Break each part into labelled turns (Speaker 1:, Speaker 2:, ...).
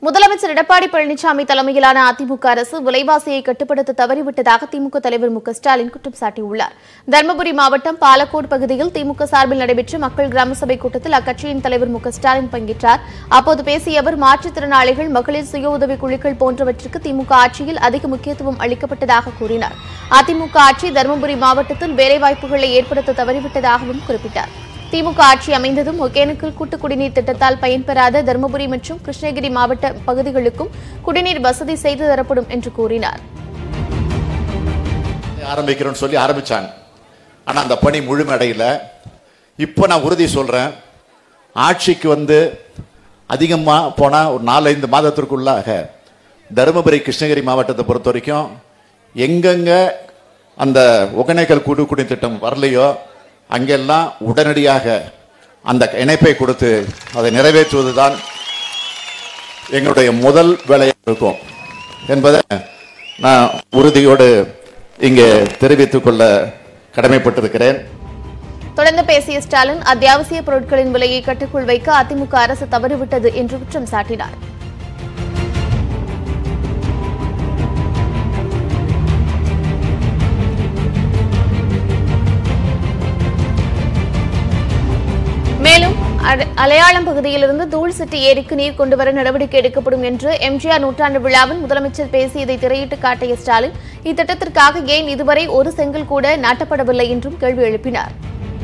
Speaker 1: முதலமைச்சர் எடப்பாடி பழனிசாமி தலைமையிலான அதிமுக அரசு விலைவாசியை கட்டுப்படுத்த தவறிவிட்டதாக திமுக தலைவர் மு க ஸ்டாலின் குற்றம் சாட்டியுள்ளார் தருமபுரி மாவட்டம் பாலக்கோடு பகுதியில் திமுக சார்பில் நடைபெற்ற மக்கள் கிராம சபை கூட்டத்தில் அக்கட்சியின் தலைவர் மு க ஸ்டாலின் பங்கேற்றார் அப்போது பேசிய அவர் மாற்றுத்திறனாளிகள் மகளிர் சுய உதவிக் குழுக்கள் போன்றவற்றுக்கு திமுக ஆட்சியில் அதிக முக்கியத்துவம் அளிக்கப்பட்டதாக கூறினார் அதிமுக ஆட்சி தருமபுரி மாவட்டத்தில் வேலைவாய்ப்புகளை ஏற்படுத்த தவறிவிட்டதாகவும் குறிப்பிட்டார் திமுக ஆட்சி அமைந்ததும் ஒகேனக்கல் கூட்டு குடிநீர் திட்டத்தால் பயன்பெறாத தருமபுரி மற்றும் கிருஷ்ணகிரி மாவட்ட பகுதிகளுக்கும் குடிநீர் வசதி செய்து தரப்படும் என்று கூறினார்
Speaker 2: ஆரம்பிக்கிறோம்னு சொல்லி ஆரம்பிச்சாங்க ஆனா அந்த பணி முழுமையடையல இப்போ நான் உறுதி சொல்றேன் ஆட்சிக்கு வந்து அதிகமா போனா ஒரு நாலஞ்சு மாதத்திற்குள்ளாக தருமபுரி கிருஷ்ணகிரி மாவட்டத்தை பொறுத்த வரைக்கும் எங்கெங்க அந்த ஒகேனக்கல் கூட்டு குடிநீர் திட்டம் வரலையோ அங்கெல்லாம் உடனடியாக அந்த இணைப்பை கொடுத்து அதை நிறைவேற்றுவதுதான் எங்களுடைய முதல் வேலையாக இருக்கும் என்பதை நான் உறுதியோடு இங்கே தெரிவித்துக் கொள்ள கடமைப்பட்டிருக்கிறேன்
Speaker 1: தொடர்ந்து பேசிய ஸ்டாலின் அத்தியாவசிய பொருட்களின் விலையை கட்டுக்குள் வைக்க அதிமுக அரசு தவறிவிட்டது என்று குற்றம் சாட்டினார் மேலும் அட- அலையாளம் பகுதியிலிருந்து தூள் சிட்டி ஏரிக்கு நீர் கொண்டுவர நடவடிக்கை எடுக்கப்படும் என்று எம்ஜிஆர் நூற்றாண்டு விழாவில் முதலமைச்சர் பேசியதை திரையிட்டு காட்டிய ஸ்டாலின் இத்திட்டத்திற்காக ஏன் இதுவரை ஒரு செங்கல் கூட நாட்டப்படவில்லை என்றும் கேள்வி எழுப்பினார்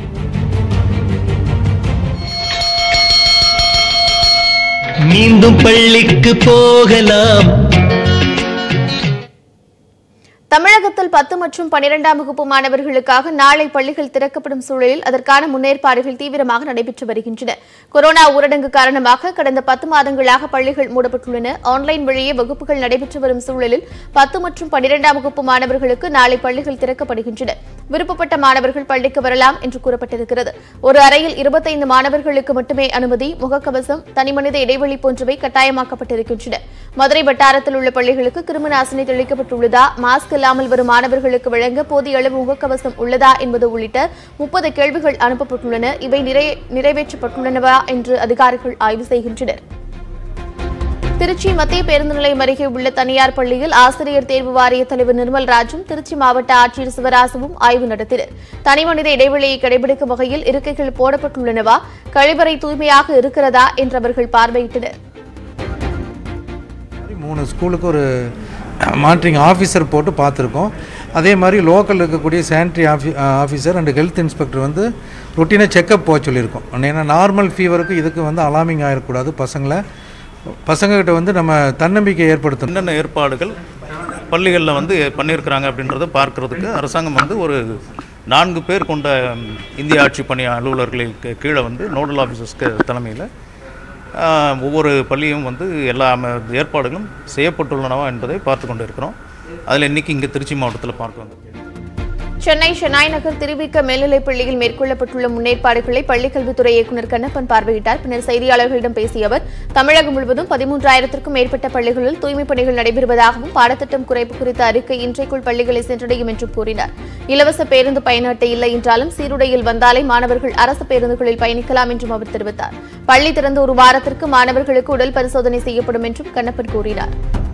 Speaker 3: மீண்டும் பள்ளிக்கு போகலாம்
Speaker 1: தமிழகத்தில் பத்து மற்றும் பனிரெண்டாம் வகுப்பு மாணவர்களுக்காக நாளை பள்ளிகள் திறக்கப்படும் சூழலில் அதற்கான முன்னேற்பாடுகள் தீவிரமாக நடைபெற்று வருகின்றன கொரோனா ஊரடங்கு காரணமாக கடந்த பத்து மாதங்களாக பள்ளிகள் மூடப்பட்டுள்ளன ஆன்லைன் வழியே வகுப்புகள் நடைபெற்று வரும் சூழலில் பத்து மற்றும் பனிரெண்டாம் வகுப்பு மாணவர்களுக்கு நாளை பள்ளிகள் திறக்கப்படுகின்றன விருப்பப்பட்ட மாணவர்கள் பள்ளிக்கு வரலாம் என்று கூறப்பட்டிருக்கிறது ஒரு அறையில் இருபத்தைந்து மாணவர்களுக்கு மட்டுமே அனுமதி முகக்கவசம் தனிமனித இடைவெளி போன்றவை கட்டாயமாக்கப்பட்டிருக்கின்றன மதுரை வட்டாரத்தில் உள்ள பள்ளிகளுக்கு கிருமி நாசினி தெளிக்கப்பட்டுள்ளதா மாஸ்க் இல்லாமல் வரும் மாணவர்களுக்கு வழங்க போதிய அளவு முகக்கவசம் உள்ளதா என்பது உள்ளிட்ட முப்பது கேள்விகள் அனுப்பப்பட்டுள்ளன இவை நிறை- நிறைவேற்றப்பட்டுள்ளனவா என்று அதிகாரிகள் ஆய்வு செய்கின்றனர் திருச்சி மத்திய பேருந்து நிலையம் அருகே உள்ள தனியார் பள்ளியில் ஆசிரியர் தேர்வு வாரிய தலைவர் நிர்மல் ராஜும் திருச்சி மாவட்ட ஆட்சியர் சிவராசுவும் ஆய்வு நடத்தினர் தனிமனித இடைவெளியை கடைபிடிக்கும் வகையில் இருக்கைகள் போடப்பட்டுள்ளனவா கழிவறை தூய்மையாக இருக்கிறதா என்று அவர்கள் பார்வையிட்டனர்
Speaker 4: மாதிரி மூணு ஸ்கூலுக்கு ஒரு மானிட்டரிங் ஆஃபீஸர் போட்டு பார்த்துருக்கோம் அதே மாதிரி லோக்கல் இருக்கக்கூடிய சானிட்டரி ஆஃபி ஆஃபீஸர் அண்ட் ஹெல்த் இன்ஸ்பெக்டர் வந்து ரொட்டீனாக செக்கப் போக சொல்லியிருக்கோம் ஏன்னா நார்மல் ஃபீவருக்கு இதுக்கு வந்து அலாமிங் ஆகிடக்கூடாது பசங்களை பசங்கக்கிட்ட வந்து நம்ம தன்னம்பிக்கை ஏற்படுத்தணும்
Speaker 5: என்னென்ன ஏற்பாடுகள் பள்ளிகளில் வந்து பண்ணியிருக்கிறாங்க அப்படின்றத பார்க்கறதுக்கு அரசாங்கம் வந்து ஒரு நான்கு பேர் கொண்ட ம், இந்திய ஆட்சி பணி அலுவலர்களுக்கு கீழே வந்து நோடல் ஆஃபீஸர்ஸ்க்கு தலைமையில் ஒவ்வொரு பள்ளியும் வந்து எல்லா ம- ஏற்பாடுகளும் செய்யப்பட்டுள்ளனவா என்பதை பார்த்து கொண்டு இருக்கிறோம் அதில் இன்றைக்கி இங்கே திருச்சி மாவட்டத்தில் பார்க்க வந்திருக்கோம்
Speaker 1: சென்னை ஷெனாய் நகர் திருவிக்க மேல்நிலைப் பள்ளியில் மேற்கொள்ளப்பட்டுள்ள முன்னேற்பாடுகளை பள்ளிக்கல்வித்துறை இயக்குநர் கண்ணப்பன் பார்வையிட்டார் பின்னர் செய்தியாளர்களிடம் பேசிய அவர் தமிழகம் முழுவதும் பதிமூன்றாயிரத்திற்கும் மேற்பட்ட பள்ளிகளில் தூய்மைப் பணிகள் நடைபெறுவதாகவும் பாடத்திட்டம் குறைப்பு குறித்த அறிக்கை இன்றைக்குள் பள்ளிகளை சென்றடையும் என்றும் கூறினார் இலவச பேருந்து பயண அட்டை இல்லை என்றாலும் சீருடையில் வந்தாலே மாணவர்கள் அரசு பேருந்துகளில் பயணிக்கலாம் என்றும் அவர் தெரிவித்தார் பள்ளி திறந்து ஒரு வாரத்திற்கு மாணவர்களுக்கு உடல் பரிசோதனை செய்யப்படும் என்றும் கண்ணப்பன் கூறினார்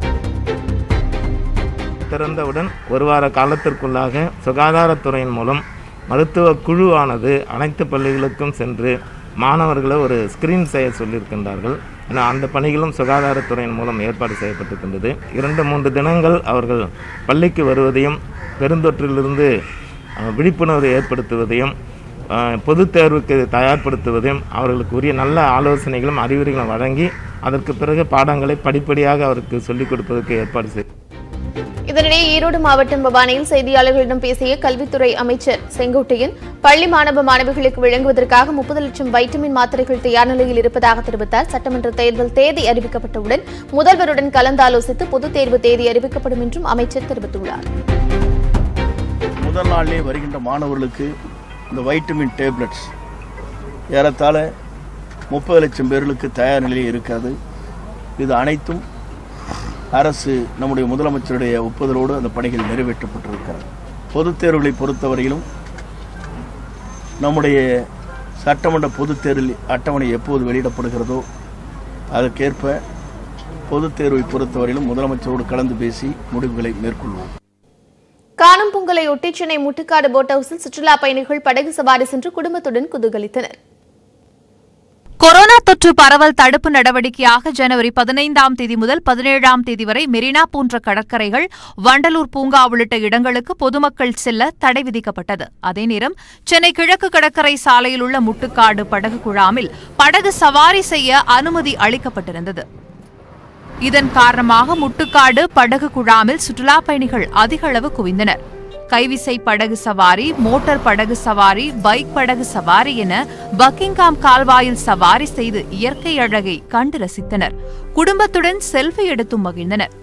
Speaker 6: திறந்தவுடன் ஒரு வார காலத்திற்குள்ளாக சுகாதாரத்துறையின் மூலம் மருத்துவ குழுவானது அனைத்து பள்ளிகளுக்கும் சென்று மாணவர்களை ஒரு ஸ்கிரீன் செய்ய சொல்லியிருக்கின்றார்கள் ஏன்னா அந்த பணிகளும் சுகாதாரத்துறையின் மூலம் ஏற்பாடு செய்யப்பட்டிருக்கின்றது இரண்டு மூன்று தினங்கள் அவர்கள் பள்ளிக்கு வருவதையும் பெருந்தொற்றிலிருந்து அஹ், விழிப்புணர்வு ஏற்படுத்துவதையும் அஹ், பொதுத் தேர்வுக்கு தயார்படுத்துவதையும் அவர்களுக்கு உரிய நல்ல ஆலோசனைகளும் அறிவுரைகளும் வழங்கி அதற்கு பிறகு பாடங்களை படிப்படியாக அவருக்கு சொல்லிக் கொடுப்பதற்கு ஏற்பாடு செய்
Speaker 1: இதனிடையே ஈரோடு மாவட்டம் பவானியில் செய்தியாளர்களிடம் பேசிய கல்வித்துறை அமைச்சர் செங்கோட்டையன் பள்ளி மாணவ மாணவிகளுக்கு வழங்குவதற்காக முப்பது லட்சம் வைட்டமின் மாத்திரைகள் தயார் நிலையில் இருப்பதாக தெரிவித்தார் சட்டமன்ற தேர்தல் தேதி அறிவிக்கப்பட்டவுடன் முதல்வருடன் கலந்தாலோசித்து பொதுத் தேர்வு தேதி அறிவிக்கப்படும் என்றும் அமைச்சர் தெரிவித்துள்ளார்
Speaker 7: முதல் நாளிலே வருகின்ற மாணவர்களுக்கு இந்த வைட்டமின் டேப்லெட்ஸ் ஏறத்தாழ முப்பது லட்சம் பேர்களுக்கு தயார் நிலையில் இருக்கிறது இது அனைத்தும் அரசு நம்முடைய முதலமைச்சருடைய ஒப்புதலோடு அந்த பணிகள் நிறைவேற்றப்பட்டிருக்கிறது பொதுத் தேர்வுகளை பொறுத்தவரையிலும் நம்முடைய சட்டமன்ற பொதுத் தேர்தல் அட்டவணை எப்போது வெளியிடப்படுகிறதோ அதற்கேற்ப பொதுத் தேர்வை பொறுத்தவரையிலும் முதலமைச்சரோடு கலந்து பேசி முடிவுகளை மேற்கொள்வோம்
Speaker 1: காணும் பொங்கலையொட்டி சென்னை முட்டுக்காடு போட் ஹவுஸில் சுற்றுலா பயணிகள் படகு சவாரி சென்று குடும்பத்துடன் குதூகலித்தனர்
Speaker 8: கொரோனா தொற்று பரவல் தடுப்பு நடவடிக்கையாக ஜனவரி பதினைந்தாம் தேதி முதல் பதினேழாம் தேதி வரை மெரினா போன்ற கடற்கரைகள் வண்டலூர் பூங்கா உள்ளிட்ட இடங்களுக்கு பொதுமக்கள் செல்ல தடை விதிக்கப்பட்டது அதே நேரம் சென்னை கிழக்கு கடற்கரை சாலையில் உள்ள முட்டுக்காடு படகு குழாமில் படகு சவாரி செய்ய அனுமதி அளிக்கப்பட்டிருந்தது இதன் காரணமாக முட்டுக்காடு படகு குழாமில் சுற்றுலாப் பயணிகள் அதிக அளவு குவிந்தனர் கைவிசை படகு சவாரி மோட்டார் படகு சவாரி பைக் படகு சவாரி என பக்கிங்காம் கால்வாயில் சவாரி செய்து இயற்கை அழகை கண்டு ரசித்தனர் குடும்பத்துடன் செல்ஃபி எடுத்தும் மகிழ்ந்தனர்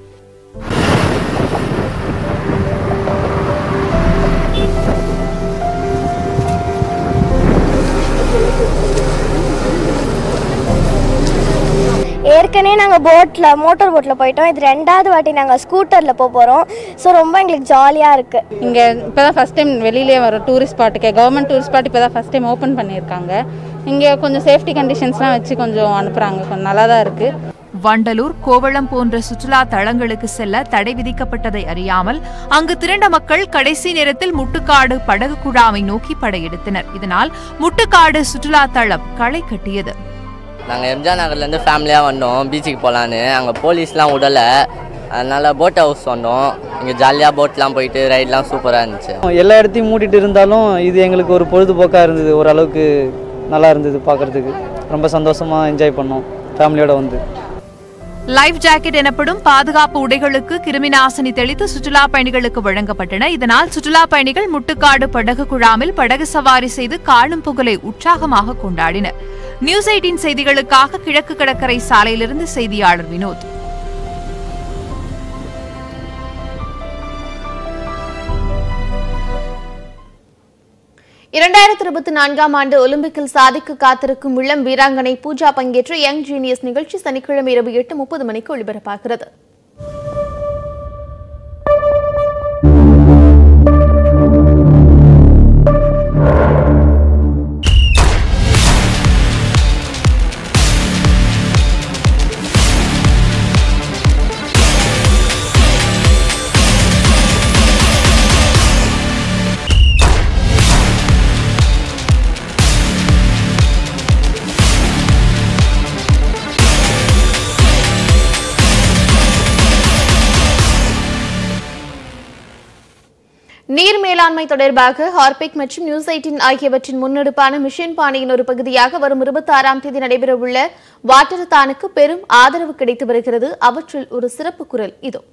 Speaker 9: ஏற்கனவே நாங்கள் போட்டில் மோட்டார் போட்டில் போயிட்டோம் இது ரெண்டாவது வாட்டி நாங்கள் ஸ்கூட்டரில் போக போகிறோம் ஸோ ரொம்ப எங்களுக்கு ஜாலியாக இருக்குது
Speaker 10: இங்கே இப்போ தான் ஃபஸ்ட் டைம் வெளியிலே வர டூரிஸ்ட் ஸ்பாட்டுக்கு கவர்மெண்ட் டூரிஸ்ட் ஸ்பாட் இப்போ தான் ஃபஸ்ட் டைம் ஓப்பன் பண்ணியிருக்காங்க இங்கே கொஞ்சம் சேஃப்டி கண்டிஷன்ஸ்லாம் வச்சு கொஞ்சம் அனுப்புகிறாங்க கொஞ்சம் நல்லா தான் இருக்குது
Speaker 8: வண்டலூர் கோவளம் போன்ற சுற்றுலா தலங்களுக்கு செல்ல தடை விதிக்கப்பட்டதை அறியாமல் அங்கு திரண்ட மக்கள் கடைசி நேரத்தில் முட்டுக்காடு படகு குழாமை நோக்கி படையெடுத்தனர் இதனால் முட்டுக்காடு சுற்றுலா தளம் களை கட்டியது
Speaker 11: நாங்கள் எம்ஜிஆர் நகர்லேருந்து ஃபேமிலியாக வந்தோம் பீச்சுக்கு போகலான்னு அங்கே போலீஸ்லாம் விடலை அதனால் போட் ஹவுஸ் வந்தோம் இங்கே ஜாலியாக போட்லாம் போயிட்டு ரைட்லாம் சூப்பராக இருந்துச்சு
Speaker 12: எல்லா இடத்தையும் மூடிட்டு இருந்தாலும் இது எங்களுக்கு ஒரு பொழுதுபோக்காக இருந்தது ஓரளவுக்கு நல்லா இருந்தது பார்க்குறதுக்கு ரொம்ப சந்தோஷமாக என்ஜாய் பண்ணோம் ஃபேமிலியோட வந்து
Speaker 8: லைஃப் ஜாக்கெட் எனப்படும் பாதுகாப்பு உடைகளுக்கு கிருமிநாசினி தெளித்து சுற்றுலா பயணிகளுக்கு வழங்கப்பட்டன இதனால் சுற்றுலா பயணிகள் முட்டுக்காடு படகு குழாமில் படகு சவாரி செய்து காணும் பொங்கலை உற்சாகமாக கொண்டாடினர் நியூஸ் எயிட்டின் செய்திகளுக்காக கிழக்கு கடற்கரை சாலையிலிருந்து செய்தியாளர் வினோத்
Speaker 1: இரண்டாயிரத்தி இருபத்தி நான்காம் ஆண்டு ஒலிம்பிக்கில் சாதிக்க காத்திருக்கும் இளம் வீராங்கனை பூஜா பங்கேற்ற யங் ஜீனியஸ் நிகழ்ச்சி சனிக்கிழமை இரவு எட்டு முப்பது மணிக்கு ஒளிபரப்பாகிறது நீர் மேலாண்மை தொடர்பாக ஹார்பிக் மற்றும் நியூஸ் எயிட்டின் ஆகியவற்றின் முன்னெடுப்பான மிஷன் பாணியின் ஒரு பகுதியாக வரும் இருபத்தி ஆறாம் தேதி நடைபெறவுள்ள வாட்டரத்தானுக்கு பெரும் ஆதரவு கிடைத்து வருகிறது அவற்றில் ஒரு சிறப்பு குரல் இதோ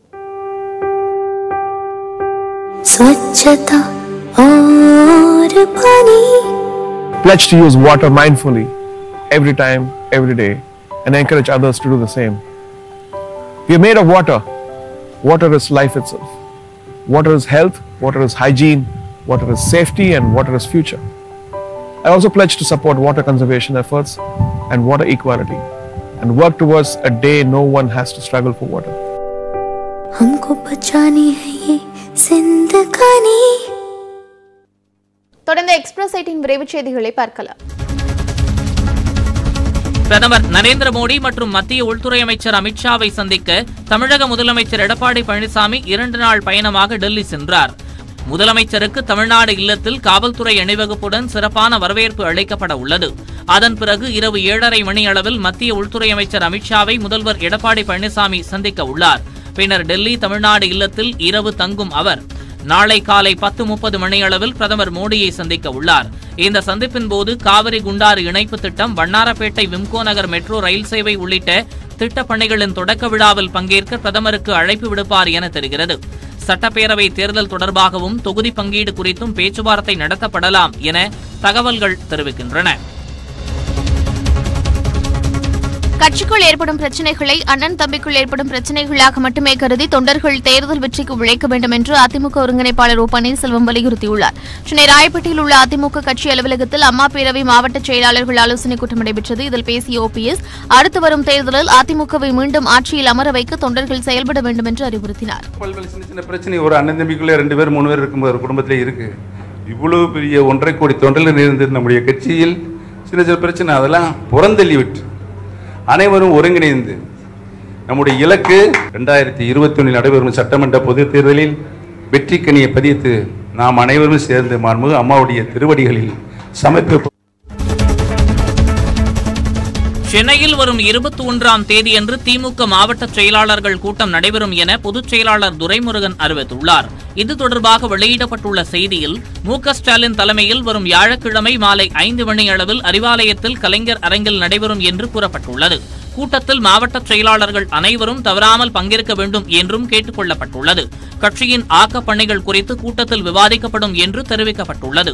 Speaker 13: स्वच्छता और पानी
Speaker 14: Pledge to use water mindfully every time, every day, and encourage others to do the same. We are made of water. Water is life itself. Water is health, water is hygiene, water is safety, and water is future. I also pledge to support water conservation efforts and water equality and work towards a day no one has to struggle for water.
Speaker 13: हमको बचानी है ये जिंदगानी
Speaker 1: தொடர்ந்து express eighteen விரைவுச் செய்திகளை பார்க்கலாம்
Speaker 15: பிரதமர் நரேந்திர மோடி மற்றும் மத்திய உள்துறை அமைச்சர் அமித்ஷாவை சந்திக்க தமிழக முதலமைச்சர் எடப்பாடி பழனிசாமி இரண்டு நாள் பயணமாக டெல்லி சென்றார் முதலமைச்சருக்கு தமிழ்நாடு இல்லத்தில் காவல்துறை அணிவகுப்புடன் சிறப்பான வரவேற்பு அளிக்கப்பட உள்ளது அதன் பிறகு இரவு ஏழரை மணி அளவில் மத்திய உள்துறை அமைச்சர் அமித்ஷாவை முதல்வர் எடப்பாடி பழனிசாமி சந்திக்க உள்ளார் பின்னர் டெல்லி தமிழ்நாடு இல்லத்தில் இரவு தங்கும் அவர் நாளை காலை பத்து முப்பது மணியளவில் பிரதமர் மோடியை சந்திக்க உள்ளார் இந்த சந்திப்பின் போது காவிரி குண்டாறு இணைப்பு திட்டம் வண்ணாரப்பேட்டை விம்கோ நகர் மெட்ரோ ரயில் சேவை உள்ளிட்ட திட்டப் பணிகளின் தொடக்க விழாவில் பங்கேற்க பிரதமருக்கு அழைப்பு விடுப்பார் என தெரிகிறது சட்டப்பேரவை தேர்தல் தொடர்பாகவும் தொகுதி பங்கீடு குறித்தும் பேச்சுவார்த்தை நடத்தப்படலாம் என தகவல்கள் தெரிவிக்கின்றன
Speaker 1: கட்சிக்குள் ஏற்படும் பிரச்சனைகளை அண்ணன் தம்பிக்குள் ஏற்படும் பிரச்சனைகளாக மட்டுமே கருதி தொண்டர்கள் தேர்தல் வெற்றிக்கு உழைக்க வேண்டும் என்று அதிமுக ஒருங்கிணைப்பாளர் ஓ பன்னீர்செல்வம் வலியுறுத்தியுள்ளார் சென்னை ராயப்பேட்டையில் உள்ள அதிமுக கட்சி அலுவலகத்தில் அம்மா பேரவை மாவட்ட செயலாளர்கள் ஆலோசனைக் கூட்டம் நடைபெற்றது இதில் பேசிய ஓபிஎஸ் அடுத்து வரும் தேர்தலில் அதிமுகவை மீண்டும் ஆட்சியில் அமர வைக்க தொண்டர்கள் செயல்பட வேண்டும் என்று அறிவுறுத்தினார்
Speaker 16: பல்வேறு சின்ன சின்ன பிரச்சனை ஒரு அண்ணன் தம்பிக்குள்ளே ரெண்டு பேர் மூணு பேர் இருக்கும்போது ஒரு குடும்பத்திலே இருக்கு இவ்வளவு பெரிய ஒன்றரை கோடி தொண்டர்கள் இருந்து நம்முடைய கட்சியில் சின்ன சின்ன பிரச்சனை அதெல்லாம் புறந்தள்ளி விட்டு அனைவரும் ஒருங்கிணைந்து நம்முடைய இலக்கு ரெண்டாயிரத்தி இருபத்தி ஒன்றில் நடைபெறும் சட்டமன்ற பொதுத் தேர்தலில் வெற்றி கனியை பதித்து நாம் அனைவரும் சேர்ந்து மாண்புமிகு அம்மாவுடைய திருவடிகளில் சமர்ப்பிப்போம்
Speaker 15: சென்னையில் வரும் இருபத்தி ஒன்றாம் தேதியன்று திமுக மாவட்ட செயலாளர்கள் கூட்டம் நடைபெறும் என பொதுச் செயலாளர் துரைமுருகன் அறிவித்துள்ளார் இது தொடர்பாக வெளியிடப்பட்டுள்ள செய்தியில் மு க ஸ்டாலின் தலைமையில் வரும் வியாழக்கிழமை மாலை ஐந்து மணி அளவில் அறிவாலயத்தில் கலைஞர் அரங்கில் நடைபெறும் என்று கூறப்பட்டுள்ளது கூட்டத்தில் மாவட்ட செயலாளர்கள் அனைவரும் தவறாமல் பங்கேற்க வேண்டும் என்றும் கேட்டுக் கொள்ளப்பட்டுள்ளது கட்சியின் ஆக்கப் பணிகள் குறித்து கூட்டத்தில் விவாதிக்கப்படும் என்று தெரிவிக்கப்பட்டுள்ளது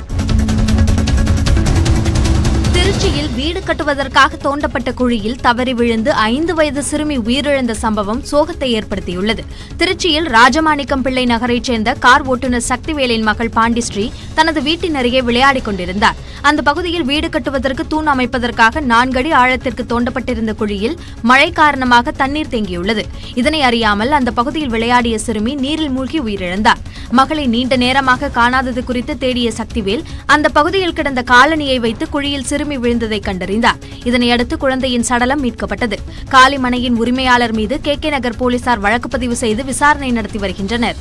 Speaker 17: திருச்சியில் வீடு கட்டுவதற்காக தோண்டப்பட்ட குழியில் தவறி விழுந்து ஐந்து வயது சிறுமி உயிரிழந்த சம்பவம் சோகத்தை ஏற்படுத்தியுள்ளது திருச்சியில் ராஜமாணிக்கம் பிள்ளை நகரைச் சேர்ந்த கார் ஓட்டுநர் சக்திவேலின் மகள் பாண்டிஸ்ரீ தனது வீட்டின் அருகே விளையாடிக் கொண்டிருந்தார் அந்த பகுதியில் வீடு கட்டுவதற்கு தூண் அமைப்பதற்காக நான்கடி ஆழத்திற்கு தோண்டப்பட்டிருந்த குழியில் மழை காரணமாக தண்ணீர் தேங்கியுள்ளது இதனை அறியாமல் அந்த பகுதியில் விளையாடிய சிறுமி நீரில் மூழ்கி உயிரிழந்தார் மகளை நீண்ட நேரமாக காணாதது குறித்து தேடிய சக்திவேல் அந்த பகுதியில் கிடந்த காலணியை வைத்து குழியில் சிறுமி விழுந்ததை கண்டறிந்தார் இதனையடுத்து குழந்தையின் சடலம் மீட்கப்பட்டது காலிமனையின் உரிமையாளர் மீது கே கே நகர் போலீசார் வழக்கு பதிவு செய்து விசாரணை நடத்தி வருகின்றனர்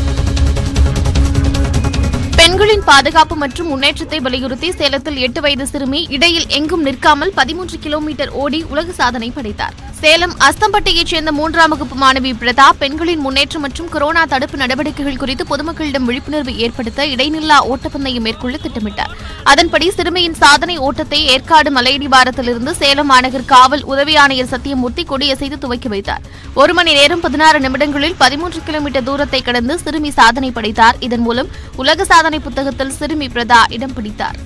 Speaker 1: பெண்களின் பாதுகாப்பு மற்றும் முன்னேற்றத்தை வலியுறுத்தி சேலத்தில் எட்டு வயது சிறுமி இடையில் எங்கும் நிற்காமல் பதிமூன்று கிலோமீட்டர் ஓடி உலக சாதனை படைத்தார் சேலம் அஸ்தம்பட்டியைச் சேர்ந்த மூன்றாம் வகுப்பு மாணவி பிரதாப் பெண்களின் முன்னேற்றம் மற்றும் கொரோனா தடுப்பு நடவடிக்கைகள் குறித்து பொதுமக்களிடம் விழிப்புணர்வு ஏற்படுத்த இடைநில்லா ஓட்டப்பந்தயம் மேற்கொள்ள திட்டமிட்டார் அதன்படி சிறுமியின் சாதனை ஓட்டத்தை ஏற்காடு மலையடிவாரத்திலிருந்து சேலம் மாநகர் காவல் உதவி ஆணையர் சத்தியமூர்த்தி கொடியசைத்து துவக்கி வைத்தார் ஒரு மணி நேரம் பதினாறு நிமிடங்களில் பதிமூன்று கிலோமீட்டர் தூரத்தை கடந்து சிறுமி சாதனை படைத்தார் இதன் மூலம் உலக சாதனை புத்தகத்தில் சிறுமி பிரதா இடம் பிடித்தார்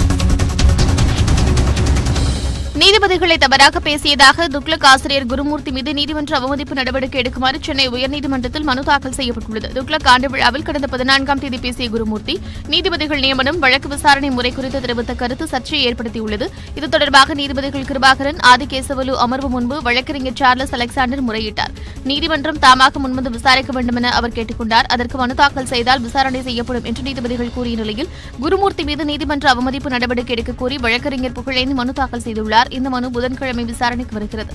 Speaker 1: நீதிபதிகளை தவறாக பேசியதாக துக்ளக் ஆசிரியர் குருமூர்த்தி மீது நீதிமன்ற அவமதிப்பு நடவடிக்கை எடுக்குமாறு சென்னை உயர்நீதிமன்றத்தில் மனு தாக்கல் செய்யப்பட்டுள்ளது துக்ளக் ஆண்டு விழாவில் கடந்த பதினான்காம் தேதி பேசிய குருமூர்த்தி நீதிபதிகள் நியமனம் வழக்கு விசாரணை முறை குறித்து தெரிவித்த கருத்து சர்ச்சையை ஏற்படுத்தியுள்ளது இது தொடர்பாக நீதிபதிகள் கிருபாகரன் ஆதிகேசவலு அமர்வு முன்பு வழக்கறிஞர் சார்லஸ் அலெக்சாண்டர் முறையிட்டார் நீதிமன்றம் தாமாக முன்வந்து விசாரிக்க வேண்டும் என அவர் கேட்டுக் கொண்டார் அதற்கு மனு தாக்கல் செய்தால் விசாரணை செய்யப்படும் என்று நீதிபதிகள் கூறிய நிலையில் குருமூர்த்தி மீது நீதிமன்ற அவமதிப்பு நடவடிக்கை எடுக்க கோரி வழக்கறிஞர் புகழேந்தி மனு தாக்கல் செய்துள்ளார் இந்த மனு புதன்கிழமை விசாரணைக்கு வருகிறது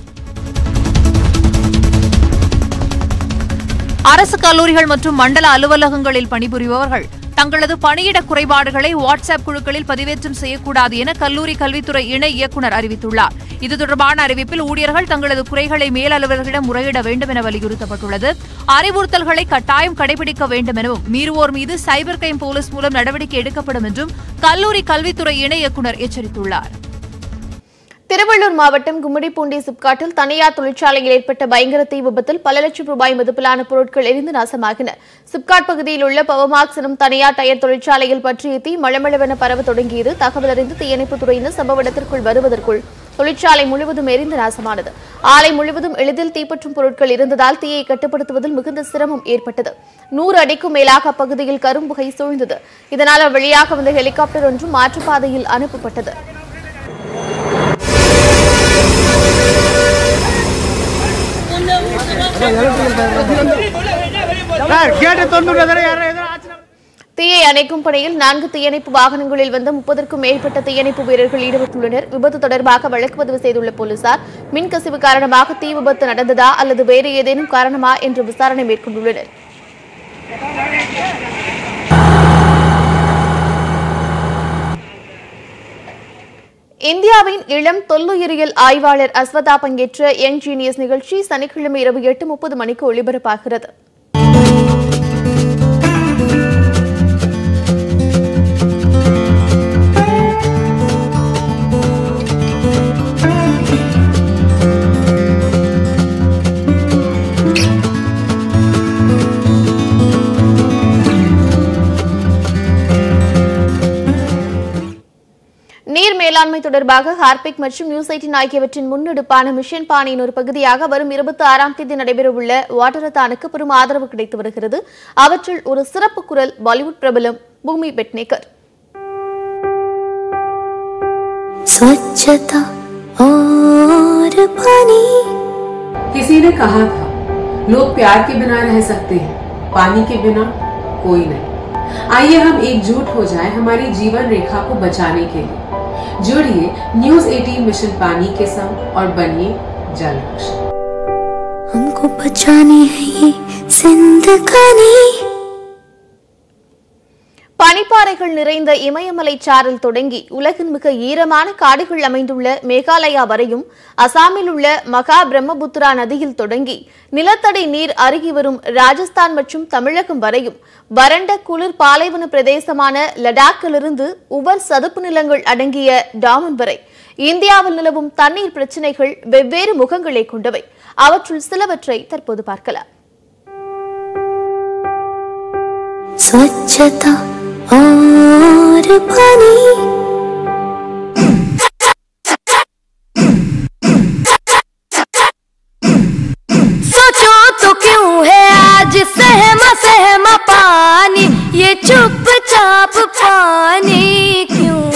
Speaker 8: அரசு கல்லூரிகள் மற்றும் மண்டல அலுவலகங்களில் பணிபுரிபவர்கள் தங்களது பணியிட குறைபாடுகளை வாட்ஸ்அப் குழுக்களில் பதிவேற்றம் செய்யக்கூடாது என கல்லூரி கல்வித்துறை இணை இயக்குநர் அறிவித்துள்ளார் இது தொடர்பான அறிவிப்பில் ஊழியர்கள் தங்களது குறைகளை மேல் அலுவலர்களிடம் முறையிட வேண்டும் என வலியுறுத்தப்பட்டுள்ளது அறிவுறுத்தல்களை கட்டாயம் கடைபிடிக்க வேண்டும் எனவும் மீறுவோர் மீது சைபர் கிரைம் போலீஸ் மூலம் நடவடிக்கை எடுக்கப்படும் என்றும் கல்லூரி கல்வித்துறை இணை இயக்குநர் எச்சரித்துள்ளார்
Speaker 1: திருவள்ளூர் மாவட்டம் கும்மிடிப்பூண்டி சிப்காட்டில் தனியார் தொழிற்சாலையில் ஏற்பட்ட பயங்கர தீ விபத்தில் பல லட்சம் ரூபாய் மதிப்பிலான பொருட்கள் எரிந்து நாசமாகின சிப்காட் பகுதியில் உள்ள பவமாக்ஸ் எனும் தனியார் டயர் தொழிற்சாலையில் பற்றிய தீ மளமளவென பரவ தொடங்கியது தகவல் அறிந்து தீயணைப்புத் துறையினர் சம்பவ இடத்திற்குள் வருவதற்குள் தொழிற்சாலை முழுவதும் எரிந்து நாசமானது ஆலை முழுவதும் எளிதில் தீப்பற்றும் பொருட்கள் இருந்ததால் தீயை கட்டுப்படுத்துவதில் மிகுந்த சிரமம் ஏற்பட்டது நூறு அடிக்கும் மேலாக அப்பகுதியில் கரும்புகை சூழ்ந்தது இதனால் வழியாக வந்த ஹெலிகாப்டர் ஒன்று மாற்றுப்பாதையில் அனுப்பப்பட்டது தீயை அணைக்கும் பணியில் நான்கு தீயணைப்பு வாகனங்களில் வந்த முப்பதற்கும் மேற்பட்ட தீயணைப்பு வீரர்கள் ஈடுபட்டுள்ளனர் விபத்து தொடர்பாக வழக்கு பதிவு செய்துள்ள போலீசார் மின்கசிவு காரணமாக தீ விபத்து நடந்ததா அல்லது வேறு ஏதேனும் காரணமா என்று விசாரணை மேற்கொண்டுள்ளனர் இந்தியாவின் இளம் தொல்லுயிரியல் ஆய்வாளர் அஸ்வதா பங்கேற்ற யங் ஜீனியஸ் நிகழ்ச்சி சனிக்கிழமை இரவு எட்டு முப்பது மணிக்கு ஒளிபரப்பாகிறது நீர் மேலாண்மை தொடர்பாக ஹார்பிக் மற்றும் நியூஸ் எயிட்டின் ஆகியவற்றின் முன்னெடுப்பான மிஷன் பாணியின் ஒரு பகுதியாக வரும் இருபத்தி ஆறாம் தேதி நடைபெறவுள்ள வாட்டரத்தானுக்கு பெரும் ஆதரவு கிடைத்து வருகிறது அவற்றில் ஒரு சிறப்பு குரல் பாலிவுட் பிரபலம் பூமி பெட்னேக்கர்
Speaker 13: स्वच्छता और पानी
Speaker 18: किसी ने कहा था लोग प्यार के बिना रह सकते हैं पानी के बिना कोई नहीं आइए हम एकजुट हो जाएं हमारी जीवन रेखा को बचाने के लिए जुड़िए न्यूज 18 मिशन पानी के संग और बनिए जल रक्षक
Speaker 13: हमको बचानी है ये जिंदगानी
Speaker 1: பனிப்பாறைகள் நிறைந்த இமயமலை சாரல் தொடங்கி உலகின் மிக ஈரமான காடுகள் அமைந்துள்ள மேகாலயா வரையும் அசாமில் உள்ள மகா பிரம்மபுத்திரா நதியில் தொடங்கி நிலத்தடி நீர் அருகி வரும் ராஜஸ்தான் மற்றும் தமிழகம் வரையும் வறண்ட குளிர் பாலைவன பிரதேசமான லடாக்கிலிருந்து உவர் சதுப்பு நிலங்கள் அடங்கிய டாமன் வரை இந்தியாவில் நிலவும் தண்ணீர் பிரச்சினைகள் வெவ்வேறு முகங்களை கொண்டவை அவற்றுள் சிலவற்றை தற்போது பார்க்கலாம்
Speaker 13: स्वच्छता और पानी
Speaker 19: सोचो तो क्यों है आज सहमा सहमा पानी ये चुपचाप पानी क्यों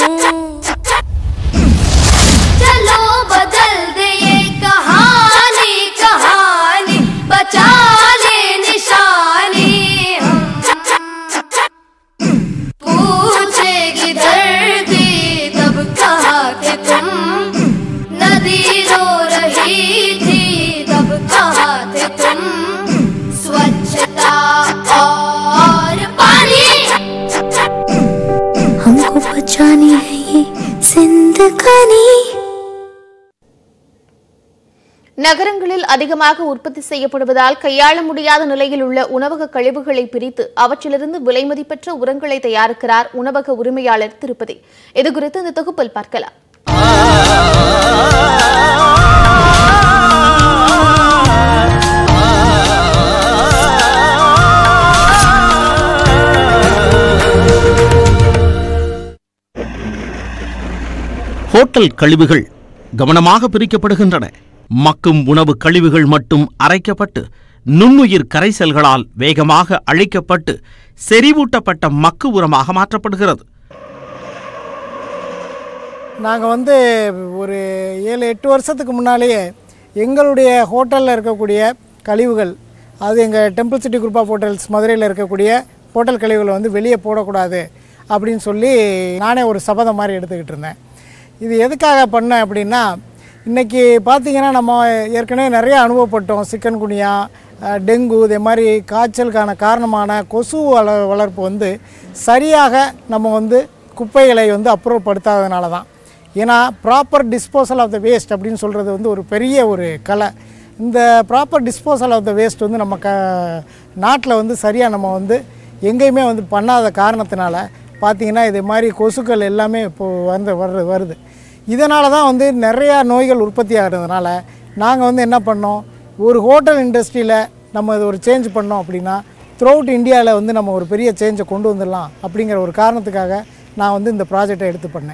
Speaker 19: चलो बदल दे ये कहानी कहानी बचा ले निशानी पूछेगी धरती तब कहा थे तुम नदी रो रही थी तब कहा थे तुम स्वच्छता और पानी
Speaker 13: हमको बचानी है ये जिंदगानी
Speaker 1: நகரங்களில் அதிகமாக உற்பத்தி செய்யப்படுவதால் கையாள முடியாத நிலையில் உள்ள உணவக கழிவுகளை பிரித்து அவற்றிலிருந்து விலைமதிப்பற்ற உரங்களை தயாரிக்கிறார் உணவக உரிமையாளர் திருப்பதி இதுகுறித்து இந்த தொகுப்பில் பார்க்கலாம்
Speaker 20: ஹோட்டல் கழிவுகள் கவனமாக பிரிக்கப்படுகின்றன மக்கும் உணவு கழிவுகள் மட்டும் அரைக்கப்பட்டு நுண்ணுயிர் கரைசல்களால் வேகமாக அழிக்கப்பட்டு செறிவூட்டப்பட்ட மக்கு உரமாக மாற்றப்படுகிறது
Speaker 21: நாங்கள் வந்து ஒரு ஏழு எட்டு வருஷத்துக்கு முன்னாலேயே எங்களுடைய ஹோட்டலில் இருக்கக்கூடிய கழிவுகள் அது எங்கள் temple city group of hotels மதுரையில் இருக்கக்கூடிய ஹோட்டல் கழிவுகளை வந்து வெளியே போடக்கூடாது அப்படின்னு சொல்லி நானே ஒரு சபதம் மாதிரி எடுத்துக்கிட்டு இருந்தேன் இது எதுக்காக பண்ணேன் அப்படின்னா இன்றைக்கி பார்த்திங்கன்னா நம்ம ஏற்கனவே நிறைய அனுபவப்பட்டோம் சிக்கன் குனியா டெங்கு இதே மாதிரி காய்ச்சலுக்கான காரணமான கொசு வள வளர்ப்பு வந்து சரியாக நம்ம வந்து குப்பைகளை வந்து அப்புறப்படுத்தாதனால தான் ஏன்னா proper disposal of the waste அப்படின்னு சொல்கிறது வந்து ஒரு பெரிய ஒரு கலை இந்த proper disposal of the waste வந்து நம்ம க நாட்டில் வந்து சரியாக நம்ம வந்து எங்கேயுமே வந்து பண்ணாத காரணத்தினால பார்த்திங்கன்னா இது மாதிரி கொசுக்கள் எல்லாமே இப்போது வந்து வர்றது வருது இதனால தான் வந்து நிறையா நோய்கள் உற்பத்தி ஆகிறதுனால நாங்கள் வந்து என்ன பண்ணோம் ஒரு ஹோட்டல் இண்டஸ்ட்ரியில் நம்ம இது ஒரு சேஞ்ச் பண்ணோம் அப்படின்னா த்ரூ அவுட் இந்தியாவில் வந்து நம்ம ஒரு பெரிய சேஞ்சை கொண்டு வந்துடலாம் அப்படிங்கிற ஒரு காரணத்துக்காக நான் வந்து இந்த ப்ராஜெக்டை எடுத்து பண்ணேன்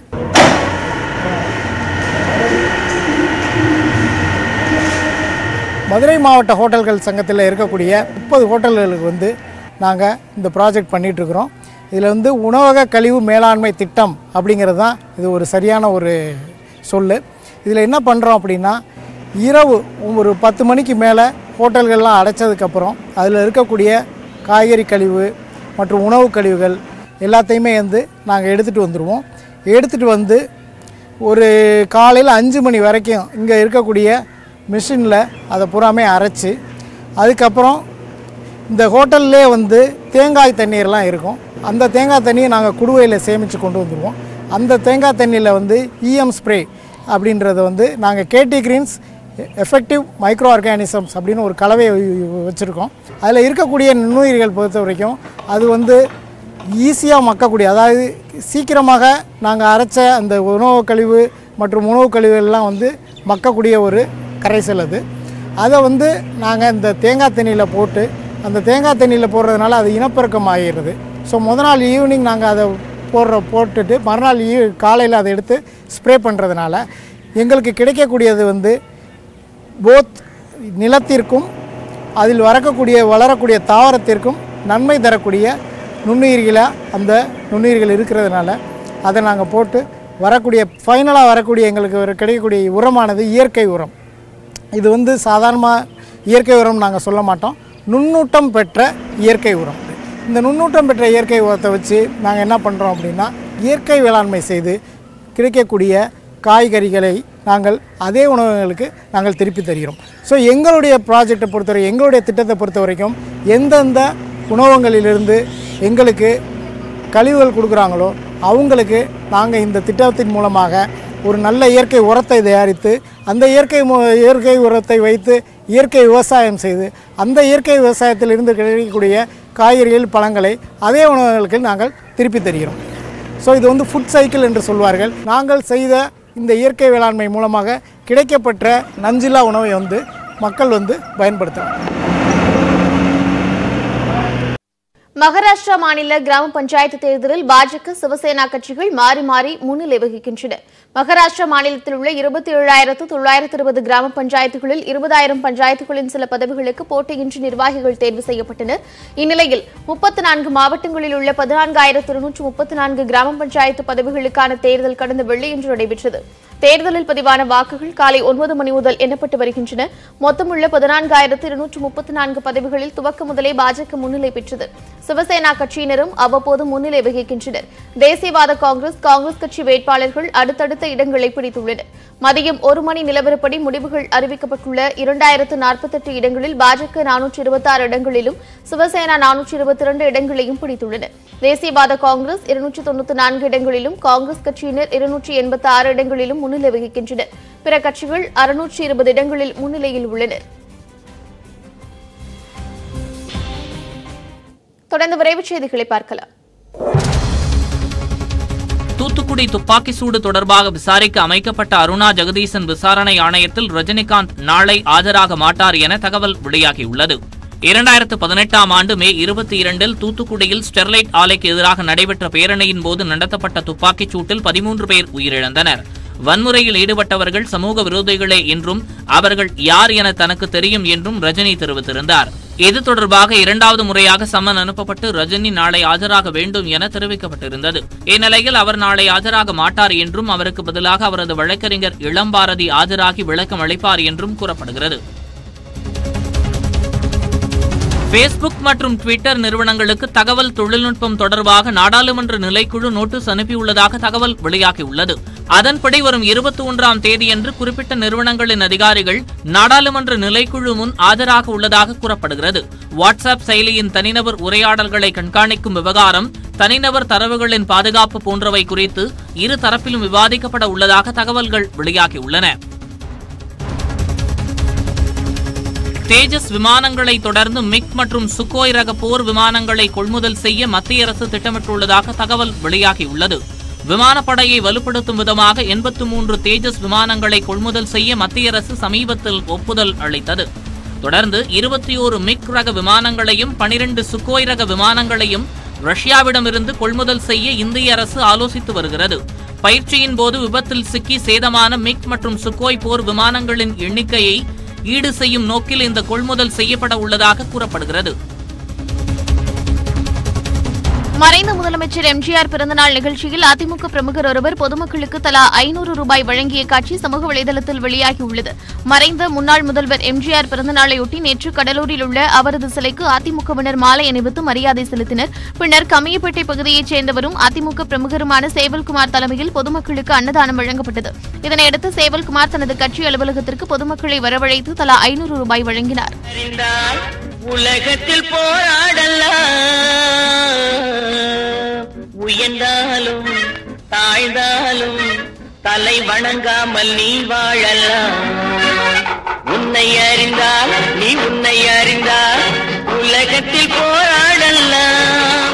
Speaker 21: மதுரை மாவட்ட ஹோட்டல்கள் சங்கத்தில் இருக்கக்கூடிய முப்பது ஹோட்டல்களுக்கு வந்து நாங்கள் இந்த ப்ராஜெக்ட் பண்ணிகிட்ருக்குறோம் இதில் வந்து உணவக கழிவு மேலாண்மை திட்டம் அப்படிங்கிறது தான் இது ஒரு சரியான ஒரு சொல் இதில் என்ன பண்ணுறோம் அப்படின்னா இரவு ஒரு பத்து மணிக்கு மேலே ஹோட்டல்கள்லாம் அடைச்சதுக்கப்புறம் அதில் இருக்கக்கூடிய காய்கறி கழிவு மற்றும் உணவு கழிவுகள் எல்லாத்தையுமே வந்து நாங்கள் எடுத்துகிட்டு வந்துடுவோம் எடுத்துகிட்டு வந்து ஒரு காலையில் அஞ்சு மணி வரைக்கும் இங்கே இருக்கக்கூடிய மிஷினில் அதை பூராமே அரைச்சி அதுக்கப்புறம் இந்த ஹோட்டல்லே வந்து தேங்காய் தண்ணீர்லாம் இருக்கும் அந்த தேங்காய் தண்ணியை நாங்கள் குடுவையில் சேமித்து கொண்டு வந்துடுவோம் அந்த தேங்காய் தண்ணியில் வந்து இஎம் ஸ்ப்ரே அப்படின்றத வந்து நாங்கள் KD Greens effective micro organisms அப்படின்னு ஒரு கலவையை வச்சுருக்கோம் அதில் இருக்கக்கூடிய நுண்ணுயிர்கள் பொறுத்த வரைக்கும் அது வந்து ஈஸியாக மக்கக்கூடிய அதாவது சீக்கிரமாக நாங்கள் அரைச்ச அந்த உணவு கழிவு மற்றும் உணவு கழிவுகள்லாம் வந்து மக்கக்கூடிய ஒரு கரைசல் அது அதை வந்து நாங்கள் இந்த தேங்காய் தண்ணியில் போட்டு அந்த தேங்காய் தண்ணியில் போடுறதுனால அது இனப்பெருக்கம் ஆகிடுது ஸோ முத நாள் ஈவினிங் நாங்கள் அதை போடுற போட்டுட்டு மறுநாள் ஈ காலையில் அதை எடுத்து ஸ்ப்ரே பண்ணுறதுனால எங்களுக்கு கிடைக்கக்கூடியது வந்து போத் நிலத்திற்கும் அதில் வரக்கூடிய வளரக்கூடிய தாவரத்திற்கும் நன்மை தரக்கூடிய நுண்ணுயிர்களாக அந்த நுண்ணுயிர்கள் இருக்கிறதுனால அதை நாங்கள் போட்டு வரக்கூடிய ஃபைனலாக வரக்கூடிய எங்களுக்கு ஒரு கிடைக்கக்கூடிய உரமானது இயற்கை உரம் இது வந்து சாதாரணமாக இயற்கை உரம் நாங்கள் சொல்ல மாட்டோம் நுண்ணூட்டம் பெற்ற இயற்கை உரம் இந்த நுண்ணூட்டம் பெற்ற இயற்கை உரத்தை வச்சு நாங்கள் என்ன பண்ணுறோம் அப்படின்னா இயற்கை வேளாண்மை செய்து கிடைக்கக்கூடிய காய்கறிகளை நாங்கள் அதே உணவகங்களுக்கு நாங்கள் திருப்பி தருகிறோம் ஸோ எங்களுடைய ப்ராஜெக்டை பொறுத்தவரை எங்களுடைய திட்டத்தை பொறுத்த வரைக்கும் எந்தெந்த உணவகங்களிலிருந்து எங்களுக்கு கழிவுகள் கொடுக்குறாங்களோ அவங்களுக்கு நாங்கள் இந்த திட்டத்தின் மூலமாக ஒரு நல்ல இயற்கை உரத்தை தயாரித்து அந்த இயற்கை மு இயற்கை உரத்தை வைத்து இயற்கை விவசாயம் செய்து அந்த இயற்கை விவசாயத்திலிருந்து கிடைக்கக்கூடிய காய்கறிகள் பழங்களை அதே உணவுகளுக்கு நாங்கள் திருப்பி தருகிறோம் ஸோ இது வந்து ஃபுட் சைக்கிள் என்று சொல்வார்கள் நாங்கள் செய்த இந்த இயற்கை வேளாண்மை மூலமாக கிடைக்கப்பெற்ற நஞ்சில்லா உணவை வந்து மக்கள் வந்து பயன்படுத்தலாம்
Speaker 1: மகாராஷ்டிரா மாநில கிராம பஞ்சாயத்து தேர்தலில் பாஜக சிவசேனா கட்சிகள் மாறி மாறி முன்னிலை வகிக்கின்றன மகாராஷ்டிரா மாநிலத்தில் உள்ள இருபத்தி ஏழாயிரத்து தொள்ளாயிரத்து இருபது கிராம பஞ்சாயத்துகளில் இருபதாயிரம் பஞ்சாயத்துகளின் சில பதவிகளுக்கு போட்டியின்றி நிர்வாகிகள் தேர்வு செய்யப்பட்டனர் இந்நிலையில் முப்பத்தி நான்கு மாவட்டங்களில் உள்ள பதினான்காயிரத்து இருநூற்று முப்பத்தி நான்கு கிராம பஞ்சாயத்து பதவிகளுக்கான தேர்தல் கடந்த வெள்ளியன்று நடைபெற்றது தேர்தலில் பதிவான வாக்குகள் காலை ஒன்பது மணி முதல் எண்ணப்பட்டு வருகின்றன மொத்தமுள்ள பதினான்காயிரத்து இருநூற்று முப்பத்தி நான்கு பதவிகளில் துவக்க முதலே பாஜக முன்னிலை பெற்றது சிவசேனா கட்சியினரும் அவ்வப்போது முன்னிலை வகிக்கின்றனர் தேசியவாத காங்கிரஸ் காங்கிரஸ் கட்சி வேட்பாளர்கள் அடுத்தடுத்த இடங்களை பிடித்துள்ளனர் மதியம் ஒரு மணி நிலவரப்படி முடிவுகள் அறிவிக்கப்பட்டுள்ள இரண்டாயிரத்து நாற்பத்தெட்டு இடங்களில் பாஜக நானூற்று இருபத்தாறு இடங்களிலும் சிவசேனா நானூற்று இருபத்தி இரண்டு இடங்களையும் பிடித்துள்ளனர் தேசியவாத காங்கிரஸ் இருநூற்று தொண்ணூற்றி நான்கு இடங்களிலும் காங்கிரஸ் கட்சியினர் இருநூற்றி எண்பத்தி ஆறு இடங்களிலும் முன்னிலை வகிக்கின்றனர் பிற கட்சிகள் அறுநூற்றி இருபது இடங்களில் முன்னிலையில் உள்ளனர் தொடர்ந்து விரைவுச் செய்திகளை பார்க்கலாம்
Speaker 15: தூத்துக்குடி துப்பாக்கி சூடு தொடர்பாக விசாரிக்க அமைக்கப்பட்ட அருணா ஜெகதீசன் விசாரணை ஆணையத்தில் ரஜினிகாந்த் நாளை ஆஜராக மாட்டார் என தகவல் வெளியாகியுள்ளது இரண்டாயிரத்து பதினெட்டாம் ஆண்டு மே இருபத்தி இரண்டில் தூத்துக்குடியில் ஸ்டெர்லைட் ஆலைக்கு எதிராக நடைபெற்ற பேரணியின் போது நடத்தப்பட்ட துப்பாக்கிச் சூட்டில் பதிமூன்று பேர் உயிரிழந்தனர் வன்முறையில் ஈடுபட்டவர்கள் சமூக விரோதிகளே என்றும் அவர்கள் யார் என தனக்கு தெரியும் என்றும் ரஜினி தெரிவித்திருந்தார் இது தொடர்பாக இரண்டாவது முறையாக சம்மன் அனுப்பப்பட்டு ரஜினி நாளை ஆஜராக வேண்டும் என தெரிவிக்கப்பட்டிருந்தது இந்நிலையில் அவர் நாளை ஆஜராக மாட்டார் என்றும் அவருக்கு பதிலாக அவரது வழக்கறிஞர் இளம்பாரதி ஆஜராகி விளக்கம் அளிப்பார் என்றும் கூறப்படுகிறது ஃபேஸ்புக் மற்றும் ட்விட்டர் நிறுவனங்களுக்கு தகவல் தொழில்நுட்பம் தொடர்பாக நாடாளுமன்ற நிலைக்குழு நோட்டீஸ் அனுப்பியுள்ளதாக தகவல் வெளியாகியுள்ளது அதன்படி வரும் இருபத்தி ஒன்றாம் தேதியன்று குறிப்பிட்ட நிறுவனங்களின் அதிகாரிகள் நாடாளுமன்ற நிலைக்குழு முன் ஆஜராக உள்ளதாக கூறப்படுகிறது வாட்ஸ்அப் செயலியின் தனிநபர் உரையாடல்களை கண்காணிக்கும் விவகாரம் தனிநபர் தரவுகளின் பாதுகாப்பு போன்றவை குறித்து இரு தரப்பிலும் விவாதிக்கப்பட உள்ளதாக தகவல்கள் வெளியாகியுள்ளன தேஜஸ் விமானங்களை தொடர்ந்து மிக் மற்றும் சுக்கோய் ரக போர் விமானங்களை கொள்முதல் செய்ய மத்திய அரசு திட்டமிட்டுள்ளதாக தகவல் வெளியாகியுள்ளது விமானப்படையை வலுப்படுத்தும் விதமாக எண்பத்து மூன்று தேஜஸ் விமானங்களை கொள்முதல் செய்ய மத்திய அரசு சமீபத்தில் ஒப்புதல் அளித்தது தொடர்ந்து இருபத்தி ஓரு மிக் ரக விமானங்களையும் பனிரெண்டு சுக்கோய் ரக விமானங்களையும் ரஷ்யாவிடமிருந்து கொள்முதல் செய்ய இந்திய அரசு ஆலோசித்து வருகிறது பயிற்சியின் போது விபத்தில் சிக்கி சேதமான மிக் மற்றும் சுக்கோய் போர் விமானங்களின் எண்ணிக்கையை ஈடு செய்யும் நோக்கில் இந்த கொள்முதல் செய்யப்பட உள்ளதாக கூறப்படுகிறது
Speaker 1: மறைந்த முதலமைச்சர் எம்ஜிஆர் பிறந்தநாள் நிகழ்ச்சியில் அதிமுக பிரமுகர் ஒருவர் பொதுமக்களுக்கு தலா ஐநூறு ரூபாய் வழங்கிய காட்சி சமூக வலைதளத்தில் வெளியாகியுள்ளது மறைந்த முன்னாள் முதல்வர் எம்ஜிஆர் பிறந்தநாளையொட்டி நேற்று கடலூரில் உள்ள அவரது சிலைக்கு அதிமுகவினர் மாலை அணிவித்து மரியாதை செலுத்தினர் பின்னர் கம்மியப்பேட்டை பகுதியைச் சேர்ந்தவரும் அதிமுக பிரமுகருமான சேவல்குமார் தலைமையில் பொதுமக்களுக்கு அன்னதானம் வழங்கப்பட்டது இதனையடுத்து சேவல்குமார் தனது கட்சி அலுவலகத்திற்கு பொதுமக்களை வரவழைத்து தலா ஐநூறு ரூபாய் வழங்கினார்
Speaker 3: உலகத்தில் போராடலாம் உயர்ந்தாலும் தாழ்ந்தாலும் தலை வணங்காமல் நீ வாழலாம் உன்னை அறிந்தால் நீ உன்னை அறிந்தால் உலகத்தில் போராடலாம்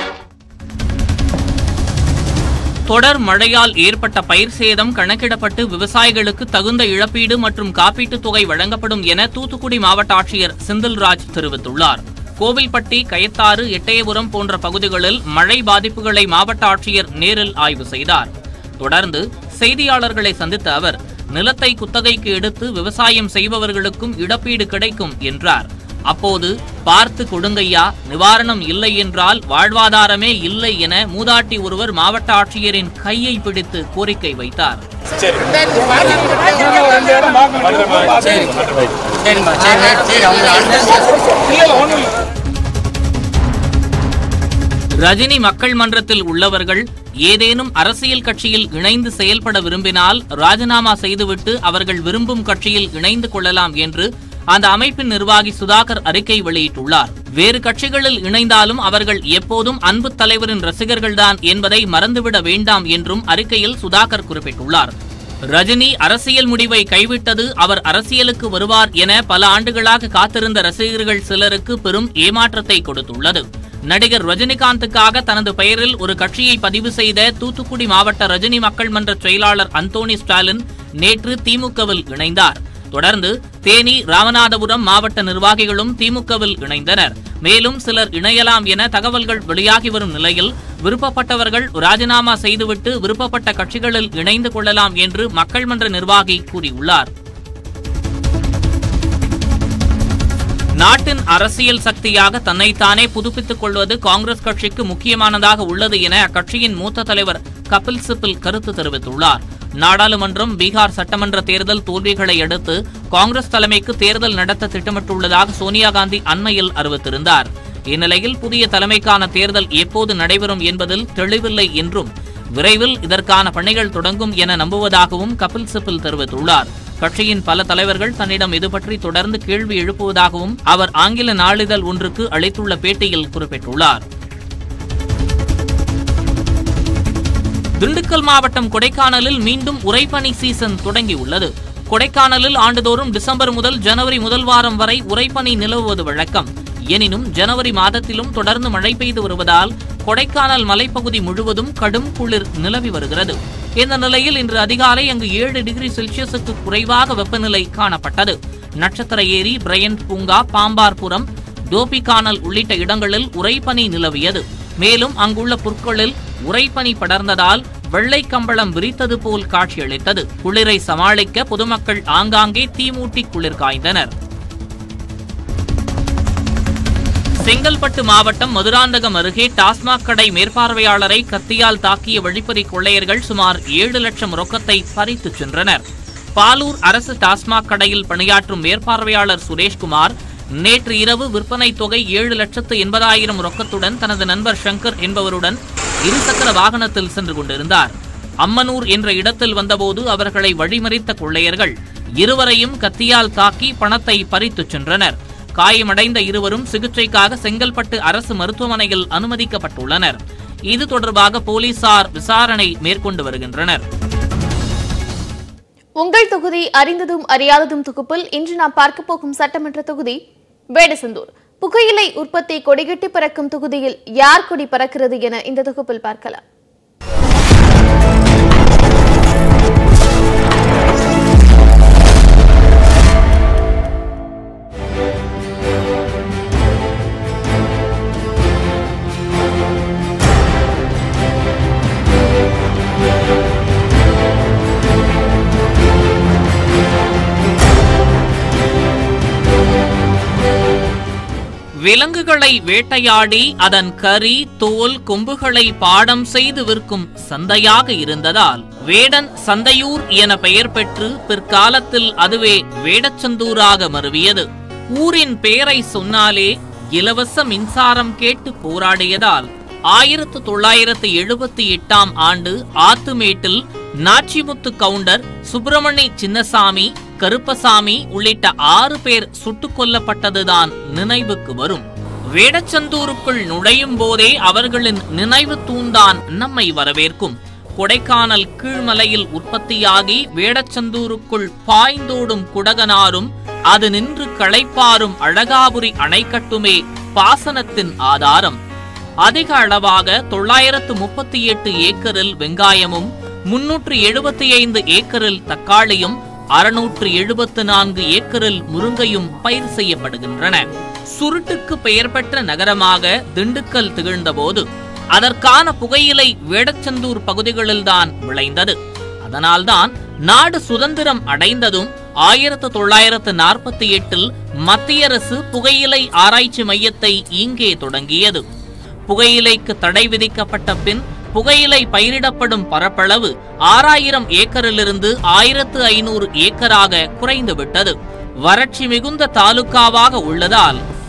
Speaker 15: தொடர் மழையால் ஏற்பட்ட பயிர் சேதம் கணக்கிடப்பட்டு விவசாயிகளுக்கு தகுந்த இழப்பீடு மற்றும் காப்பீட்டுத் தொகை வழங்கப்படும் என தூத்துக்குடி மாவட்ட ஆட்சியர் செந்தில்ராஜ் தெரிவித்துள்ளார் கோவில்பட்டி கயத்தாறு எட்டயபுரம் போன்ற பகுதிகளில் மழை பாதிப்புகளை மாவட்ட ஆட்சியர் நேரில் ஆய்வு செய்தார் தொடர்ந்து செய்தியாளர்களை சந்தித்த அவர் நிலத்தை குத்தகைக்கு எடுத்து விவசாயம் செய்பவர்களுக்கும் இழப்பீடு கிடைக்கும் என்றார் அப்போது பார்த்து கொடுங்கய்யா நிவாரணம் இல்லை என்றால் வாழ்வாதாரமே இல்லை என மூதாட்டி ஒருவர் மாவட்ட ஆட்சியரின் கையை பிடித்து கோரிக்கை வைத்தார் ரஜினி மக்கள் மன்றத்தில் உள்ளவர்கள் ஏதேனும் அரசியல் கட்சியில் இணைந்து செயல்பட விரும்பினால் ராஜினாமா செய்துவிட்டு அவர்கள் விரும்பும் கட்சியில் இணைந்து கொள்ளலாம் என்று அந்த அமைப்பின் நிர்வாகி சுதாகர் அறிக்கை வெளியிட்டுள்ளார் வேறு கட்சிகளில் இணைந்தாலும் அவர்கள் எப்போதும் அன்பு தலைவரின் ரசிகர்கள்தான் என்பதை மறந்துவிட வேண்டாம் என்றும் அறிக்கையில் சுதாகர் குறிப்பிட்டுள்ளார் ரஜினி அரசியல் முடிவை கைவிட்டது அவர் அரசியலுக்கு வருவார் என பல ஆண்டுகளாக காத்திருந்த ரசிகர்கள் சிலருக்கு பெரும் ஏமாற்றத்தை கொடுத்துள்ளது நடிகர் ரஜினிகாந்துக்காக தனது பெயரில் ஒரு கட்சியை பதிவு செய்த தூத்துக்குடி மாவட்ட ரஜினி மக்கள் மன்ற செயலாளர் அந்தோணி ஸ்டாலின் நேற்று திமுகவில் இணைந்தார் தொடர்ந்து தேனி ராமநாதபுரம் மாவட்ட நிர்வாகிகளும் திமுகவில் இணைந்தனர் மேலும் சிலர் இணையலாம் என தகவல்கள் வெளியாகி வரும் நிலையில் விருப்பப்பட்டவர்கள் ராஜினாமா செய்துவிட்டு விருப்பப்பட்ட கட்சிகளில் இணைந்து கொள்ளலாம் என்று மக்கள் மன்ற நிர்வாகி கூறியுள்ளார் நாட்டின் அரசியல் சக்தியாக தன்னைத்தானே புதுப்பித்துக் கொள்வது காங்கிரஸ் கட்சிக்கு முக்கியமானதாக உள்ளது என அக்கட்சியின் மூத்த தலைவர் கபில் சிபில் கருத்து தெரிவித்துள்ளார் நாடாளுமன்றம் பீகார் சட்டமன்ற தேர்தல் தோல்விகளை அடுத்து காங்கிரஸ் தலைமைக்கு தேர்தல் நடத்த திட்டமிட்டுள்ளதாக சோனியா காந்தி அண்மையில் அறிவித்திருந்தார் இந்நிலையில் புதிய தலைமைக்கான தேர்தல் எப்போது நடைபெறும் என்பதில் தெளிவில்லை என்றும் விரைவில் இதற்கான பணிகள் தொடங்கும் என நம்புவதாகவும் கபில் சிபில் தெரிவித்துள்ளார் கட்சியின் பல தலைவர்கள் தன்னிடம் இது பற்றி தொடர்ந்து கேள்வி எழுப்புவதாகவும் அவர் ஆங்கில நாளிதழ் ஒன்றுக்கு அளித்துள்ள பேட்டியில் குறிப்பிட்டுள்ளார் திண்டுக்கல் மாவட்டம் கொடைக்கானலில் மீண்டும் உறைபனி சீசன் தொடங்கியுள்ளது கொடைக்கானலில் ஆண்டுதோறும் டிசம்பர் முதல் ஜனவரி முதல் வாரம் வரை உறைபனி நிலவுவது வழக்கம் எனினும் ஜனவரி மாதத்திலும் தொடர்ந்து மழை பெய்து வருவதால் கொடைக்கானல் மலைப்பகுதி முழுவதும் கடும் குளிர் நிலவி வருகிறது இந்த நிலையில் இன்று அதிகாலை அங்கு ஏழு டிகிரி செல்சியஸுக்கு குறைவாக வெப்பநிலை காணப்பட்டது நட்சத்திர ஏரி பிரையண்ட் பூங்கா பாம்பார்புரம் டோபிகானல் உள்ளிட்ட இடங்களில் உறைபனி நிலவியது மேலும் அங்குள்ள புற்களில் உறைபனி படர்ந்ததால் வெள்ளை கம்பளம் விரித்தது போல் காட்சியளித்தது குளிரை சமாளிக்க பொதுமக்கள் ஆங்காங்கே தீமூட்டி குளிர் காய்ந்தனர் செங்கல்பட்டு மாவட்டம் மதுராந்தகம் அருகே டாஸ்மாக் கடை மேற்பார்வையாளரை கத்தியால் தாக்கிய வழிப்பறி கொள்ளையர்கள் சுமார் ஏழு லட்சம் ரொக்கத்தை பறித்துச் சென்றனர் பாலூர் அரசு டாஸ்மாக் கடையில் பணியாற்றும் மேற்பார்வையாளர் சுரேஷ்குமார் நேற்று இரவு விற்பனை தொகை ஏழு லட்சத்து எண்பதாயிரம் ரொக்கத்துடன் தனது நண்பர் சங்கர் என்பவருடன் இருசக்கர வாகனத்தில் சென்று கொண்டிருந்தார் அம்மனூர் என்ற இடத்தில் வந்தபோது அவர்களை வழிமறித்த கொள்ளையர்கள் இருவரையும் கத்தியால் தாக்கி பணத்தை பறித்துச் சென்றனர் காயமடைந்த இருவரும் சிகிச்சைக்காக செங்கல்பட்டு அரசு மருத்துவமனையில் அனுமதிக்கப்பட்டுள்ளனர் இது தொடர்பாக போலீசார் விசாரணை மேற்கொண்டு வருகின்றனர்
Speaker 1: உங்கள் தொகுதி அறிந்ததும் அறியாததும் தொகுப்பில் இன்று நாம் பார்க்க போகும் சட்டமன்ற தொகுதி வேடசந்தூர் புகையிலை உற்பத்தி கொடிகட்டி பறக்கும் தொகுதியில் யார் கொடி பறக்கிறது என இந்த தொகுப்பில் பார்க்கலாம்
Speaker 15: விலங்குகளை வேட்டையாடி அதன் கறி தோல் கொம்புகளை பாடம் செய்து விற்கும் சந்தையாக இருந்ததால் வேடன் சந்தையூர் என பெயர் பெற்று பிற்காலத்தில் அதுவே வேடச்சந்தூராக மருவியது ஊரின் பெயரை சொன்னாலே இலவச மின்சாரம் கேட்டு போராடியதால் ஆயிரத்து தொள்ளாயிரத்து எழுபத்தி எட்டாம் ஆண்டு ஆத்துமேட்டில் நாச்சிமுத்து கவுண்டர் சுப்பிரமணி சின்னசாமி கருப்பசாமி உள்ளிட்ட ஆறு பேர் சுட்டுக் கொல்லப்பட்டதுதான் நினைவுக்கு வரும் வேடச்சந்தூருக்குள் நுழையும் போதே அவர்களின் நினைவு தூண்தான் நம்மை வரவேற்கும் கொடைக்கானல் கீழ்மலையில் உற்பத்தியாகி வேடச்சந்தூருக்குள் பாய்ந்தோடும் குடகனாரும் அது நின்று களைப்பாரும் அழகாபுரி அணைக்கட்டுமே பாசனத்தின் ஆதாரம் அதிக அளவாக தொள்ளாயிரத்து முப்பத்தி எட்டு ஏக்கரில் வெங்காயமும் முன்னூற்று எழுபத்தி ஐந்து ஏக்கரில் தக்காளியும் அறுநூற்று எழுபத்து நான்கு ஏக்கரில் முருங்கையும் பயிர் செய்யப்படுகின்றன சுருட்டுக்கு பெயர் பெற்ற நகரமாக திண்டுக்கல் திகழ்ந்தபோது அதற்கான புகையிலை வேடச்சந்தூர் பகுதிகளில்தான் விளைந்தது அதனால்தான் நாடு சுதந்திரம் அடைந்ததும் ஆயிரத்து தொள்ளாயிரத்து நாற்பத்தி எட்டில் மத்திய அரசு புகையிலை ஆராய்ச்சி மையத்தை இங்கே தொடங்கியது புகையிலைக்கு தடை விதிக்கப்பட்ட பின் புகையிலை பயிரிடப்படும் பரப்பளவு ஆறாயிரம் ஏக்கரிலிருந்து ஆயிரத்து ஐநூறு ஏக்கராக குறைந்துவிட்டது வறட்சி மிகுந்த தாலுகாவாக உள்ளதால்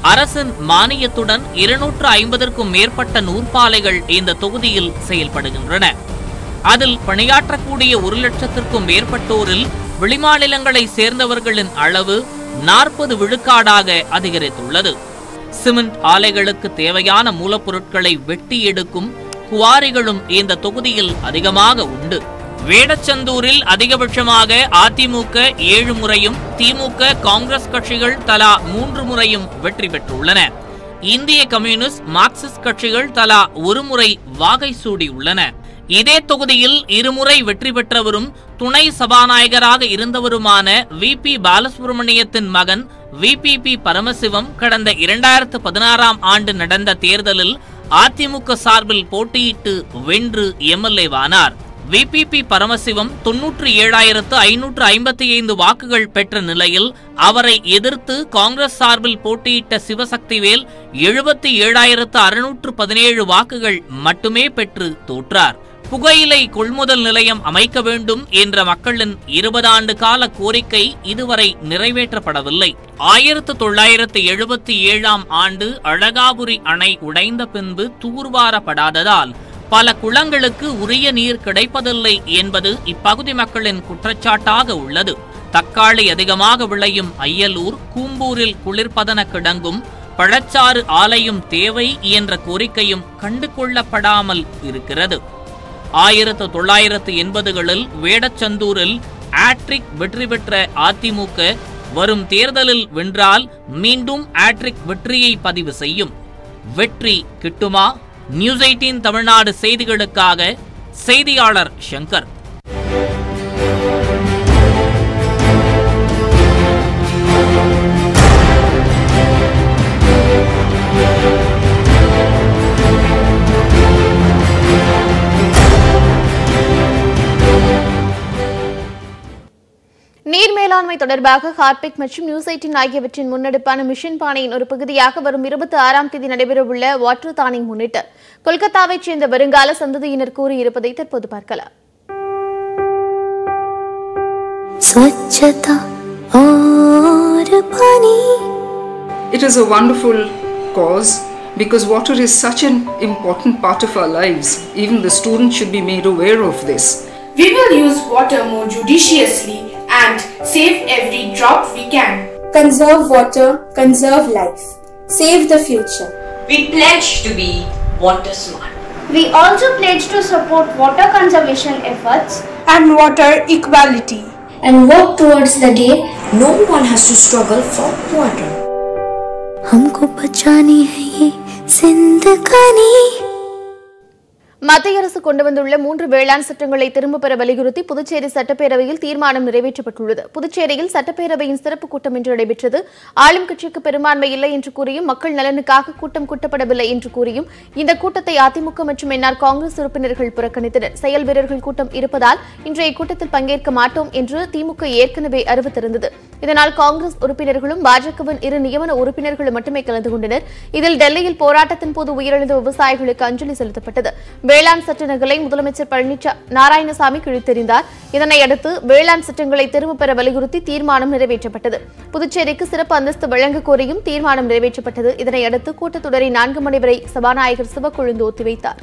Speaker 15: அரசின் மானியத்துடன் இருநூற்று ஐம்பதற்கும் மேற்பட்ட நூற்பாலைகள் இந்த தொகுதியில் செயல்படுகின்றன அதில் பணியாற்றக்கூடிய ஒரு லட்சத்திற்கும் மேற்பட்டோரில் வெளிமாநிலங்களை சேர்ந்தவர்களின் அளவு நாற்பது விழுக்காடாக அதிகரித்துள்ளது சிமெண்ட் ஆலைகளுக்கு தேவையான மூலப்பொருட்களை வெட்டி எடுக்கும் குவாரிகளும் இந்த தொகுதியில் அதிகமாக உண்டு வேடச்சந்தூரில் அதிகபட்சமாக அதிமுக ஏழு முறையும் திமுக காங்கிரஸ் கட்சிகள் தலா மூன்று முறையும் வெற்றி பெற்றுள்ளன இந்திய கம்யூனிஸ்ட் மார்க்சிஸ்ட் கட்சிகள் தலா ஒரு முறை வாகை சூடியுள்ளன இதே தொகுதியில் இருமுறை வெற்றி பெற்றவரும் துணை சபாநாயகராக இருந்தவருமான வி பி பாலசுப்ரமணியத்தின் மகன் விபிபி பரமசிவம் கடந்த இரண்டாயிரத்து பதினாறாம் ஆண்டு நடந்த தேர்தலில் அதிமுக சார்பில் போட்டியிட்டு வென்று எம்எல்ஏவானார் விபிபி பரமசிவம் தொன்னூற்று ஏழாயிரத்து ஐநூற்று ஐம்பத்தி ஐந்து வாக்குகள் பெற்ற நிலையில் அவரை எதிர்த்து காங்கிரஸ் சார்பில் போட்டியிட்ட சிவசக்திவேல் எழுபத்தி ஏழாயிரத்து அறுநூற்று பதினேழு வாக்குகள் மட்டுமே பெற்று தோற்றார் புகையிலை கொள்முதல் நிலையம் அமைக்க வேண்டும் என்ற மக்களின் இருபது ஆண்டு கால கோரிக்கை இதுவரை நிறைவேற்றப்படவில்லை ஆயிரத்து தொள்ளாயிரத்து எழுபத்தி ஏழாம் ஆண்டு அழகாபுரி அணை உடைந்த பின்பு தூர்வாரப்படாததால் பல குளங்களுக்கு உரிய நீர் கிடைப்பதில்லை என்பது இப்பகுதி மக்களின் குற்றச்சாட்டாக உள்ளது தக்காளி அதிகமாக விளையும் அய்யலூர் கூம்பூரில் குளிர்பதன கிடங்கும் பழச்சாறு ஆலையும் தேவை என்ற கோரிக்கையும் கண்டு கொள்ளப்படாமல் இருக்கிறது ஆயிரத்து தொள்ளாயிரத்து எண்பதுகளில் வேடச்சந்தூரில் ஆட்ரிக் வெற்றி பெற்ற அதிமுக வரும் தேர்தலில் வென்றால் மீண்டும் ஆட்ரிக் வெற்றியை பதிவு செய்யும் வெற்றி கிட்டுமா நியூஸ் எயிட்டீன் தமிழ்நாடு செய்திகளுக்காக செய்தியாளர் சங்கர்
Speaker 1: நீர் மேலாண்மை தொடர்பாக ஹார்பிக் மற்றும் நியூஸ் எயிட்டின் ஆகியவற்றின் முன்னெடுப்பான மிஷன் பானையின் ஒரு பகுதியாக வரும் இருபத்தி ஆறாம் தேதி நடைபெறவுள்ள வாட்டர் தானிங் முன்னிட்டு கொல்கத்தாவைச் சேர்ந்த வருங்கால சந்ததியினர் கூறியிருப்பதை தற்போது பார்க்கலாம்
Speaker 13: स्वच्छता और पानी
Speaker 2: It is a wonderful cause because water is such an important part of our lives. Even the students should be made aware of this.
Speaker 22: We will use water more judiciously and save every drop we can.
Speaker 23: Conserve water, conserve life. Save the future.
Speaker 24: We pledge to be water smart.
Speaker 9: We also pledge to support water conservation efforts
Speaker 22: and water equality.
Speaker 23: And work towards the day
Speaker 24: No one has to struggle for water.
Speaker 13: हमको बचानी है ये जिंदगानी
Speaker 1: மத்திய அரசு கொண்டு வந்துள்ள மூன்று வேளாண் சட்டங்களை திரும்பப் பெற வலியுறுத்தி புதுச்சேரி சட்டப்பேரவையில் தீர்மானம் நிறைவேற்றப்பட்டுள்ளது புதுச்சேரியில் சட்டப்பேரவையின் சிறப்பு கூட்டம் இன்று நடைபெற்றது ஆளும் கட்சிக்கு பெரும்பான்மை இல்லை என்று கூறியும் மக்கள் நலனுக்காக கூட்டம் கூட்டப்படவில்லை என்று கூறியும் இந்த கூட்டத்தை அதிமுக மற்றும் என்ஆர் காங்கிரஸ் உறுப்பினர்கள் புறக்கணித்தனர் செயல் வீரர்கள் கூட்டம் இருப்பதால் இன்றைய கூட்டத்தில் பங்கேற்க மாட்டோம் என்று திமுக ஏற்கனவே அறிவித்திருந்தது இதனால் காங்கிரஸ் உறுப்பினர்களும் பாஜகவின் இரு நியமன உறுப்பினர்களும் மட்டுமே கலந்து கொண்டனர் இதில் டெல்லியில் போராட்டத்தின் போது உயிரிழந்த விவசாயிகளுக்கு அஞ்சலி செலுத்தப்பட்டது வேளாண் சட்ட நகலை முதலமைச்சர் பழனிசா நாராயணசாமி கிழித்தெறிந்தார் இதனையடுத்து வேளாண் சட்டங்களை திரும்பப் பெற வலியுறுத்தி தீர்மானம் நிறைவேற்றப்பட்டது புதுச்சேரிக்கு சிறப்பு அந்தஸ்து வழங்க கோரியும் தீர்மானம் நிறைவேற்றப்பட்டது இதனையடுத்து கூட்டத்தொடரை நான்கு மணி வரை சபாநாயகர் சிவக்கொழுந்து ஒத்திவைத்தார்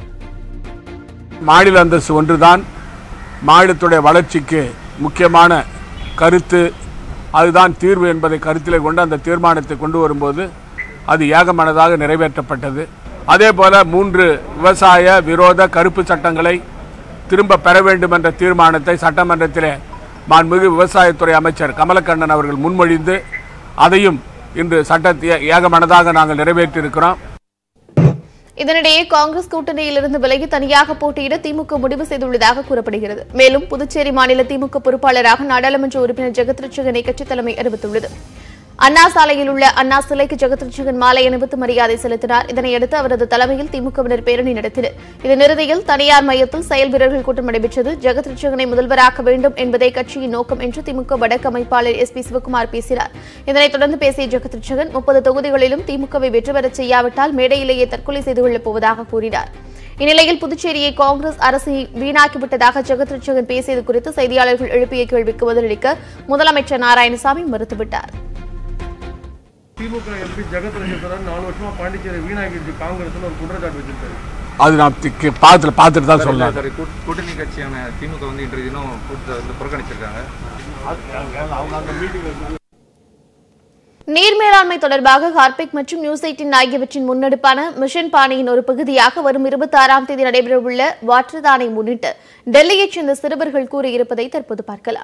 Speaker 25: மாநில அந்தஸ்து ஒன்றுதான் மாநிலத்துடைய வளர்ச்சிக்கு முக்கியமான கருத்து அதுதான் தீர்வு என்பதை கருத்திலே கொண்டு அந்த தீர்மானத்தை கொண்டு வரும்போது அது ஏகமனதாக நிறைவேற்றப்பட்டது அதே போல மூன்று விவசாய விரோத கருப்பு சட்டங்களை திரும்ப பெற வேண்டும் என்ற தீர்மானத்தை சட்டமன்றத்திலே மாண்புமிகு விவசாயத்துறை அமைச்சர் கமலக்கண்ணன் அவர்கள் முன்மொழிந்து அதையும் இன்று சட்டத்தை ஏகமனதாக நாங்கள் நிறைவேற்றியிருக்கிறோம்
Speaker 1: இதனிடையே காங்கிரஸ் கூட்டணியிலிருந்து விலகி தனியாக போட்டியிட திமுக முடிவு செய்துள்ளதாக கூறப்படுகிறது மேலும் புதுச்சேரி மாநில திமுக பொறுப்பாளராக நாடாளுமன்ற உறுப்பினர் ஜெகத் ரட்சகனை கட்சித் தலைமை அறிவித்துள்ளது அண்ணா சாலையில் உள்ள அண்ணா சிலைக்கு ஜெகத் ரட்சகன் மாலை அணிவித்து மரியாதை செலுத்தினார் இதனையடுத்து அவரது தலைமையில் திமுகவினர் பேரணி நடத்தினர் இதன் இறுதியில் தனியார் மையத்தில் செயல் வீரர்கள் கூட்டம் நடைபெற்றது ஜெகத் ரட்சகனை முதல்வராக்க வேண்டும் என்பதே கட்சியின் நோக்கம் என்று திமுக வடக்கு அமைப்பாளர் எஸ் பி சிவகுமார் பேசினார் இதனைத் தொடர்ந்து பேசிய ஜெகத் ரட்சகன் முப்பது தொகுதிகளிலும் திமுகவை வெற்றி பெறச் செய்யாவிட்டால் மேடையிலேயே தற்கொலை செய்து கொள்ளப் போவதாக கூறினார் இந்நிலையில் புதுச்சேரியை காங்கிரஸ் அரசு வீணாக்கிவிட்டதாக ஜெகத் ரட்சகன் பேசியது குறித்து செய்தியாளர்கள் எழுப்பிய கேள்விக்கு பதிலளிக்க முதலமைச்சர் நாராயணசாமி மறுத்துவிட்டார்
Speaker 4: திமுக எம்பி ஜெகத் ரஜேந்திரன் நாலு வருஷமா பாண்டிச்சேரி வீணாகிடுச்சு காங்கிரஸ்னு ஒரு குற்றச்சாட்டு வச்சிருக்காரு
Speaker 25: அது நான் தி- பார்த்து பார்த்துட்டு தான் சொல்லலாம்
Speaker 5: சார் கூட்- கூட்டணி கட்சியான திமுக வந்து இன்றைய தினம் கூட்டத்தை வந்து புறக்கணிச்சிருக்காங்க
Speaker 25: அவங்க அந்த மீட்டிங்
Speaker 1: நீர் மேலாண்மை தொடர்பாக ஹார்பிக் மற்றும் நியூஸ் எயிட்டின் ஆகியவற்றின் முன்னெடுப்பான மிஷன் பாணியின் ஒரு பகுதியாக வரும் இருபத்தி ஆறாம் தேதி நடைபெறவுள்ள வாட்டர் தானை முன்னிட்டு டெல்லியைச் சேர்ந்த சிறுவர்கள் கூறியிருப்பதை தற்போது பார்க்கலாம்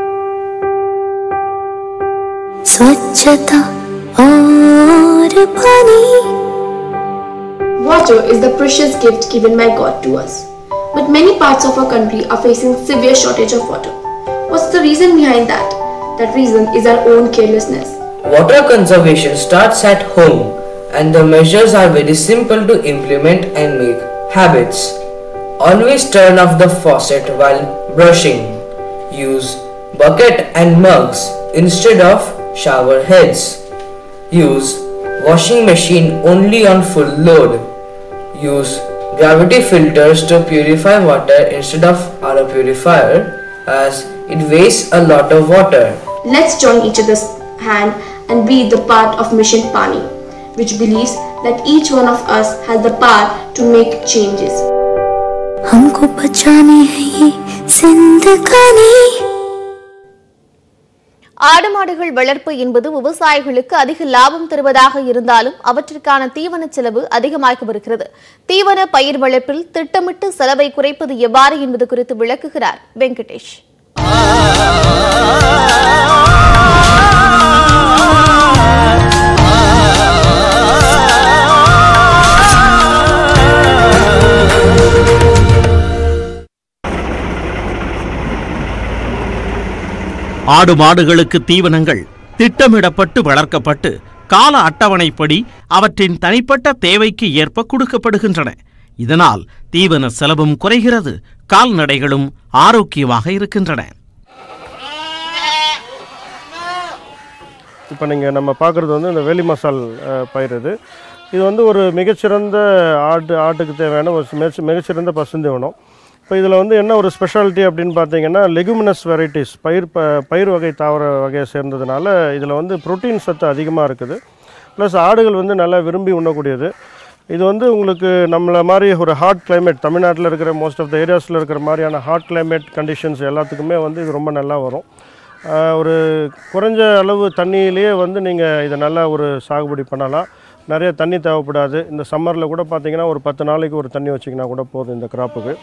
Speaker 13: स्वच्छता और पानी
Speaker 23: Water is the precious gift given by God to us. But many parts of our country are facing severe shortage of water. What's the reason behind that? That reason is our own carelessness.
Speaker 6: Water conservation starts at home and the measures are very simple to implement and make habits. Always turn off the faucet while brushing. Use bucket and mugs instead of shower heads. Use washing machine only on full load. Use gravity filters to purify water instead of RO purifier as it wastes a lot of water.
Speaker 23: Let's join each other's hand and be the part of Mission Pani, which believes that each one of us has the power to make changes.
Speaker 13: हमको बचानी है ये जिंदगानी
Speaker 1: ஆடு மாடுகள் வளர்ப்பு என்பது விவசாயிகளுக்கு அதிக லாபம் தருவதாக இருந்தாலும் அவற்றிற்கான தீவன செலவு அதிகமாகி வருகிறது தீவன பயிர் வளர்ப்பில் திட்டமிட்டு செலவை குறைப்பது எவ்வாறு என்பது குறித்து விளக்குகிறார் வெங்கடேஷ்
Speaker 20: ஆடு மாடுகளுக்கு தீவனங்கள் திட்டமிடப்பட்டு வளர்க்கப்பட்டு கால அட்டவணைப்படி அவற்றின் தனிப்பட்ட தேவைக்கு ஏற்ப கொடுக்கப்படுகின்றன இதனால் தீவன செலவும் குறைகிறது கால்நடைகளும் ஆரோக்கியமாக இருக்கின்றன
Speaker 4: இப்போ நீங்கள் நம்ம பார்க்குறது வந்து இந்த வேலி மசால் அஹ், பயிர் இது இது வந்து ஒரு மிகச்சிறந்த ஆட்டு ஆட்டுக்கு தேவையான ஒரு மிகச்சி- மிகச்சிறந்த பசுந்தீவனம் இப்போ இதில் வந்து என்ன ஒரு ஸ்பெஷாலிட்டி அப்படின்னு பார்த்தீங்கன்னா லெகுமினஸ் வெரைட்டிஸ் பயிர் ப பயிர் வகை தாவர வகையை சேர்ந்ததுனால இதில் வந்து புரோட்டீன் சத்து அதிகமாக இருக்குது ப்ளஸ் ஆடுகள் வந்து நல்லா விரும்பி உண்ணக்கூடியது இது வந்து உங்களுக்கு நம்மளை மாதிரி ஒரு ஹாட் climate தமிழ்நாட்டில் இருக்கிற மோஸ்ட் ஆஃப் த ஏரியாஸில் இருக்கிற மாதிரியான ஹாட் climate கண்டிஷன்ஸ் எல்லாத்துக்குமே வந்து இது ரொம்ப நல்லா வரும் ஆஹ் ஒரு குறைஞ்ச அளவு தண்ணியிலேயே வந்து நீங்கள் இதை நல்லா ஒரு சாகுபடி பண்ணலாம் நிறைய தண்ணி தேவைப்படாது இந்த சம்மரில் கூட பார்த்தீங்கன்னா ஒரு பத்து நாளைக்கு ஒரு தண்ணி வச்சிங்கன்னா கூட போதும் இந்த கிராப்புக்கு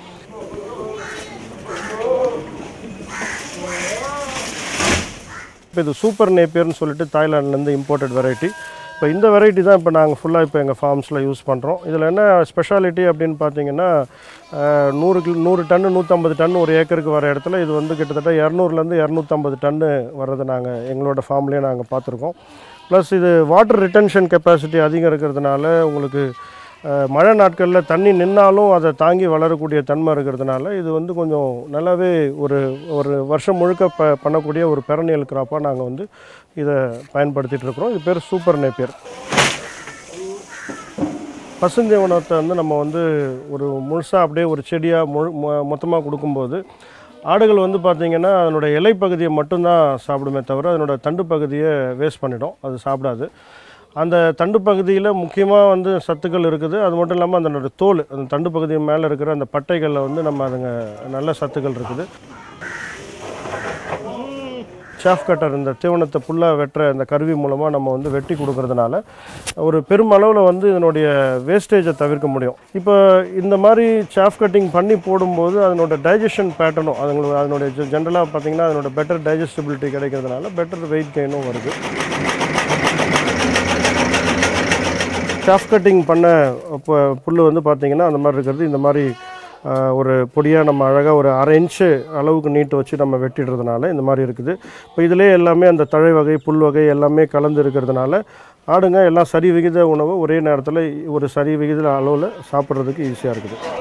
Speaker 4: இப்போ இது சூப்பர் நேப்பியர்னு சொல்லிட்டு தாய்லாண்ட்லேருந்து இம்போர்ட்டட் வெரைட்டி இப்போ இந்த வெரைட்டி தான் இப்போ நாங்கள் ஃபுல்லாக இப்போ எங்கள் ஃபார்ம்ஸில் யூஸ் பண்ணுறோம் இதில் என்ன ஸ்பெஷாலிட்டி அப்படின்னு பார்த்தீங்கன்னா ஆஹ், நூறு கிலோ நூறு டன்னு நூற்றம்பது டன் ஒரு ஏக்கருக்கு வர இடத்துல இது வந்து கிட்டத்தட்ட இரநூறுலேருந்து இரநூத்தம்பது டன்னு வர்றதை நாங்கள் எங்களோட ஃபார்ம்லேயே நாங்கள் பார்த்துருக்கோம் ப்ளஸ் இது வாட்டர் ரிட்டன்ஷன் கெப்பாசிட்டி அதிகம் இருக்கிறதுனால உங்களுக்கு அஹ், மழை நாட்களில் தண்ணி நின்னாலும் அதை தாங்கி வளரக்கூடிய தன்மை இருக்கிறதுனால இது வந்து கொஞ்சம் நல்லாவே ஒரு ஒரு வருஷம் முழுக்க ப பண்ணக்கூடிய ஒரு பெரனியல் கிராப்பாக நாங்கள் வந்து இதை பயன்படுத்திட்டு இருக்கிறோம் இது பேர் சூப்பர் நேப்பியர் பசுந்தீவனத்தை வந்து நம்ம வந்து ஒரு முழுசாக அப்படியே ஒரு செடியாக முழு மொத்தமாக கொடுக்கும்போது ஆடுகள் வந்து பார்த்திங்கன்னா அதனோட இலைப்பகுதியை மட்டும்தான் சாப்பிடுமே தவிர அதனோட தண்டு பகுதியை வேஸ்ட் பண்ணிடும் அது சாப்பிடாது அந்த தண்டு பகுதியில் முக்கியமாக வந்து சத்துக்கள் இருக்குது அது மட்டும் இல்லாமல் அதனோட தோல் அந்த தண்டு பகுதி மேலே இருக்கிற அந்த பட்டைகளில் வந்து நம்ம அதுங்க நல்ல சத்துக்கள் இருக்குது ஷாஃப் கட்டர் இந்த தீவனத்தை புல்லாக வெட்டுற இந்த கருவி மூலமாக நம்ம வந்து வெட்டி கொடுக்கறதுனால ஒரு பெருமளவில் வந்து இதனுடைய வேஸ்டேஜை தவிர்க்க முடியும் இப்போ இந்த மாதிரி சாஃப் கட்டிங் பண்ணி போடும்போது அதனோட டைஜஷன் பேட்டர்னும் அதுங்களுக்கு அதனுடைய ஜென்ரலாக பார்த்தீங்கன்னா அதனோட பெட்டர் டைஜஸ்டிபிலிட்டி கிடைக்கிறதுனால பெட்டர் வெயிட் கெயினும் வருது சாஃப் கட்டிங் பண்ண இப்போ புல் வந்து பார்த்தீங்கன்னா அந்த மாதிரி இருக்கிறது இந்த மாதிரி ஆஹ், ஒரு பொடியாக நம்ம அழகாக ஒரு அரை இன்ச்சு அளவுக்கு நீட்டு வச்சு நம்ம வெட்டிடுறதுனால இந்த மாதிரி இருக்குது இப்போ இதிலே எல்லாமே அந்த தழை வகை புல் வகை எல்லாமே கலந்து இருக்கிறதுனால ஆடுங்க எல்லாம் சரி விகித உணவு ஒரே நேரத்தில் ஒரு சரி விகித அளவில் சாப்பிட்றதுக்கு ஈஸியாக இருக்குது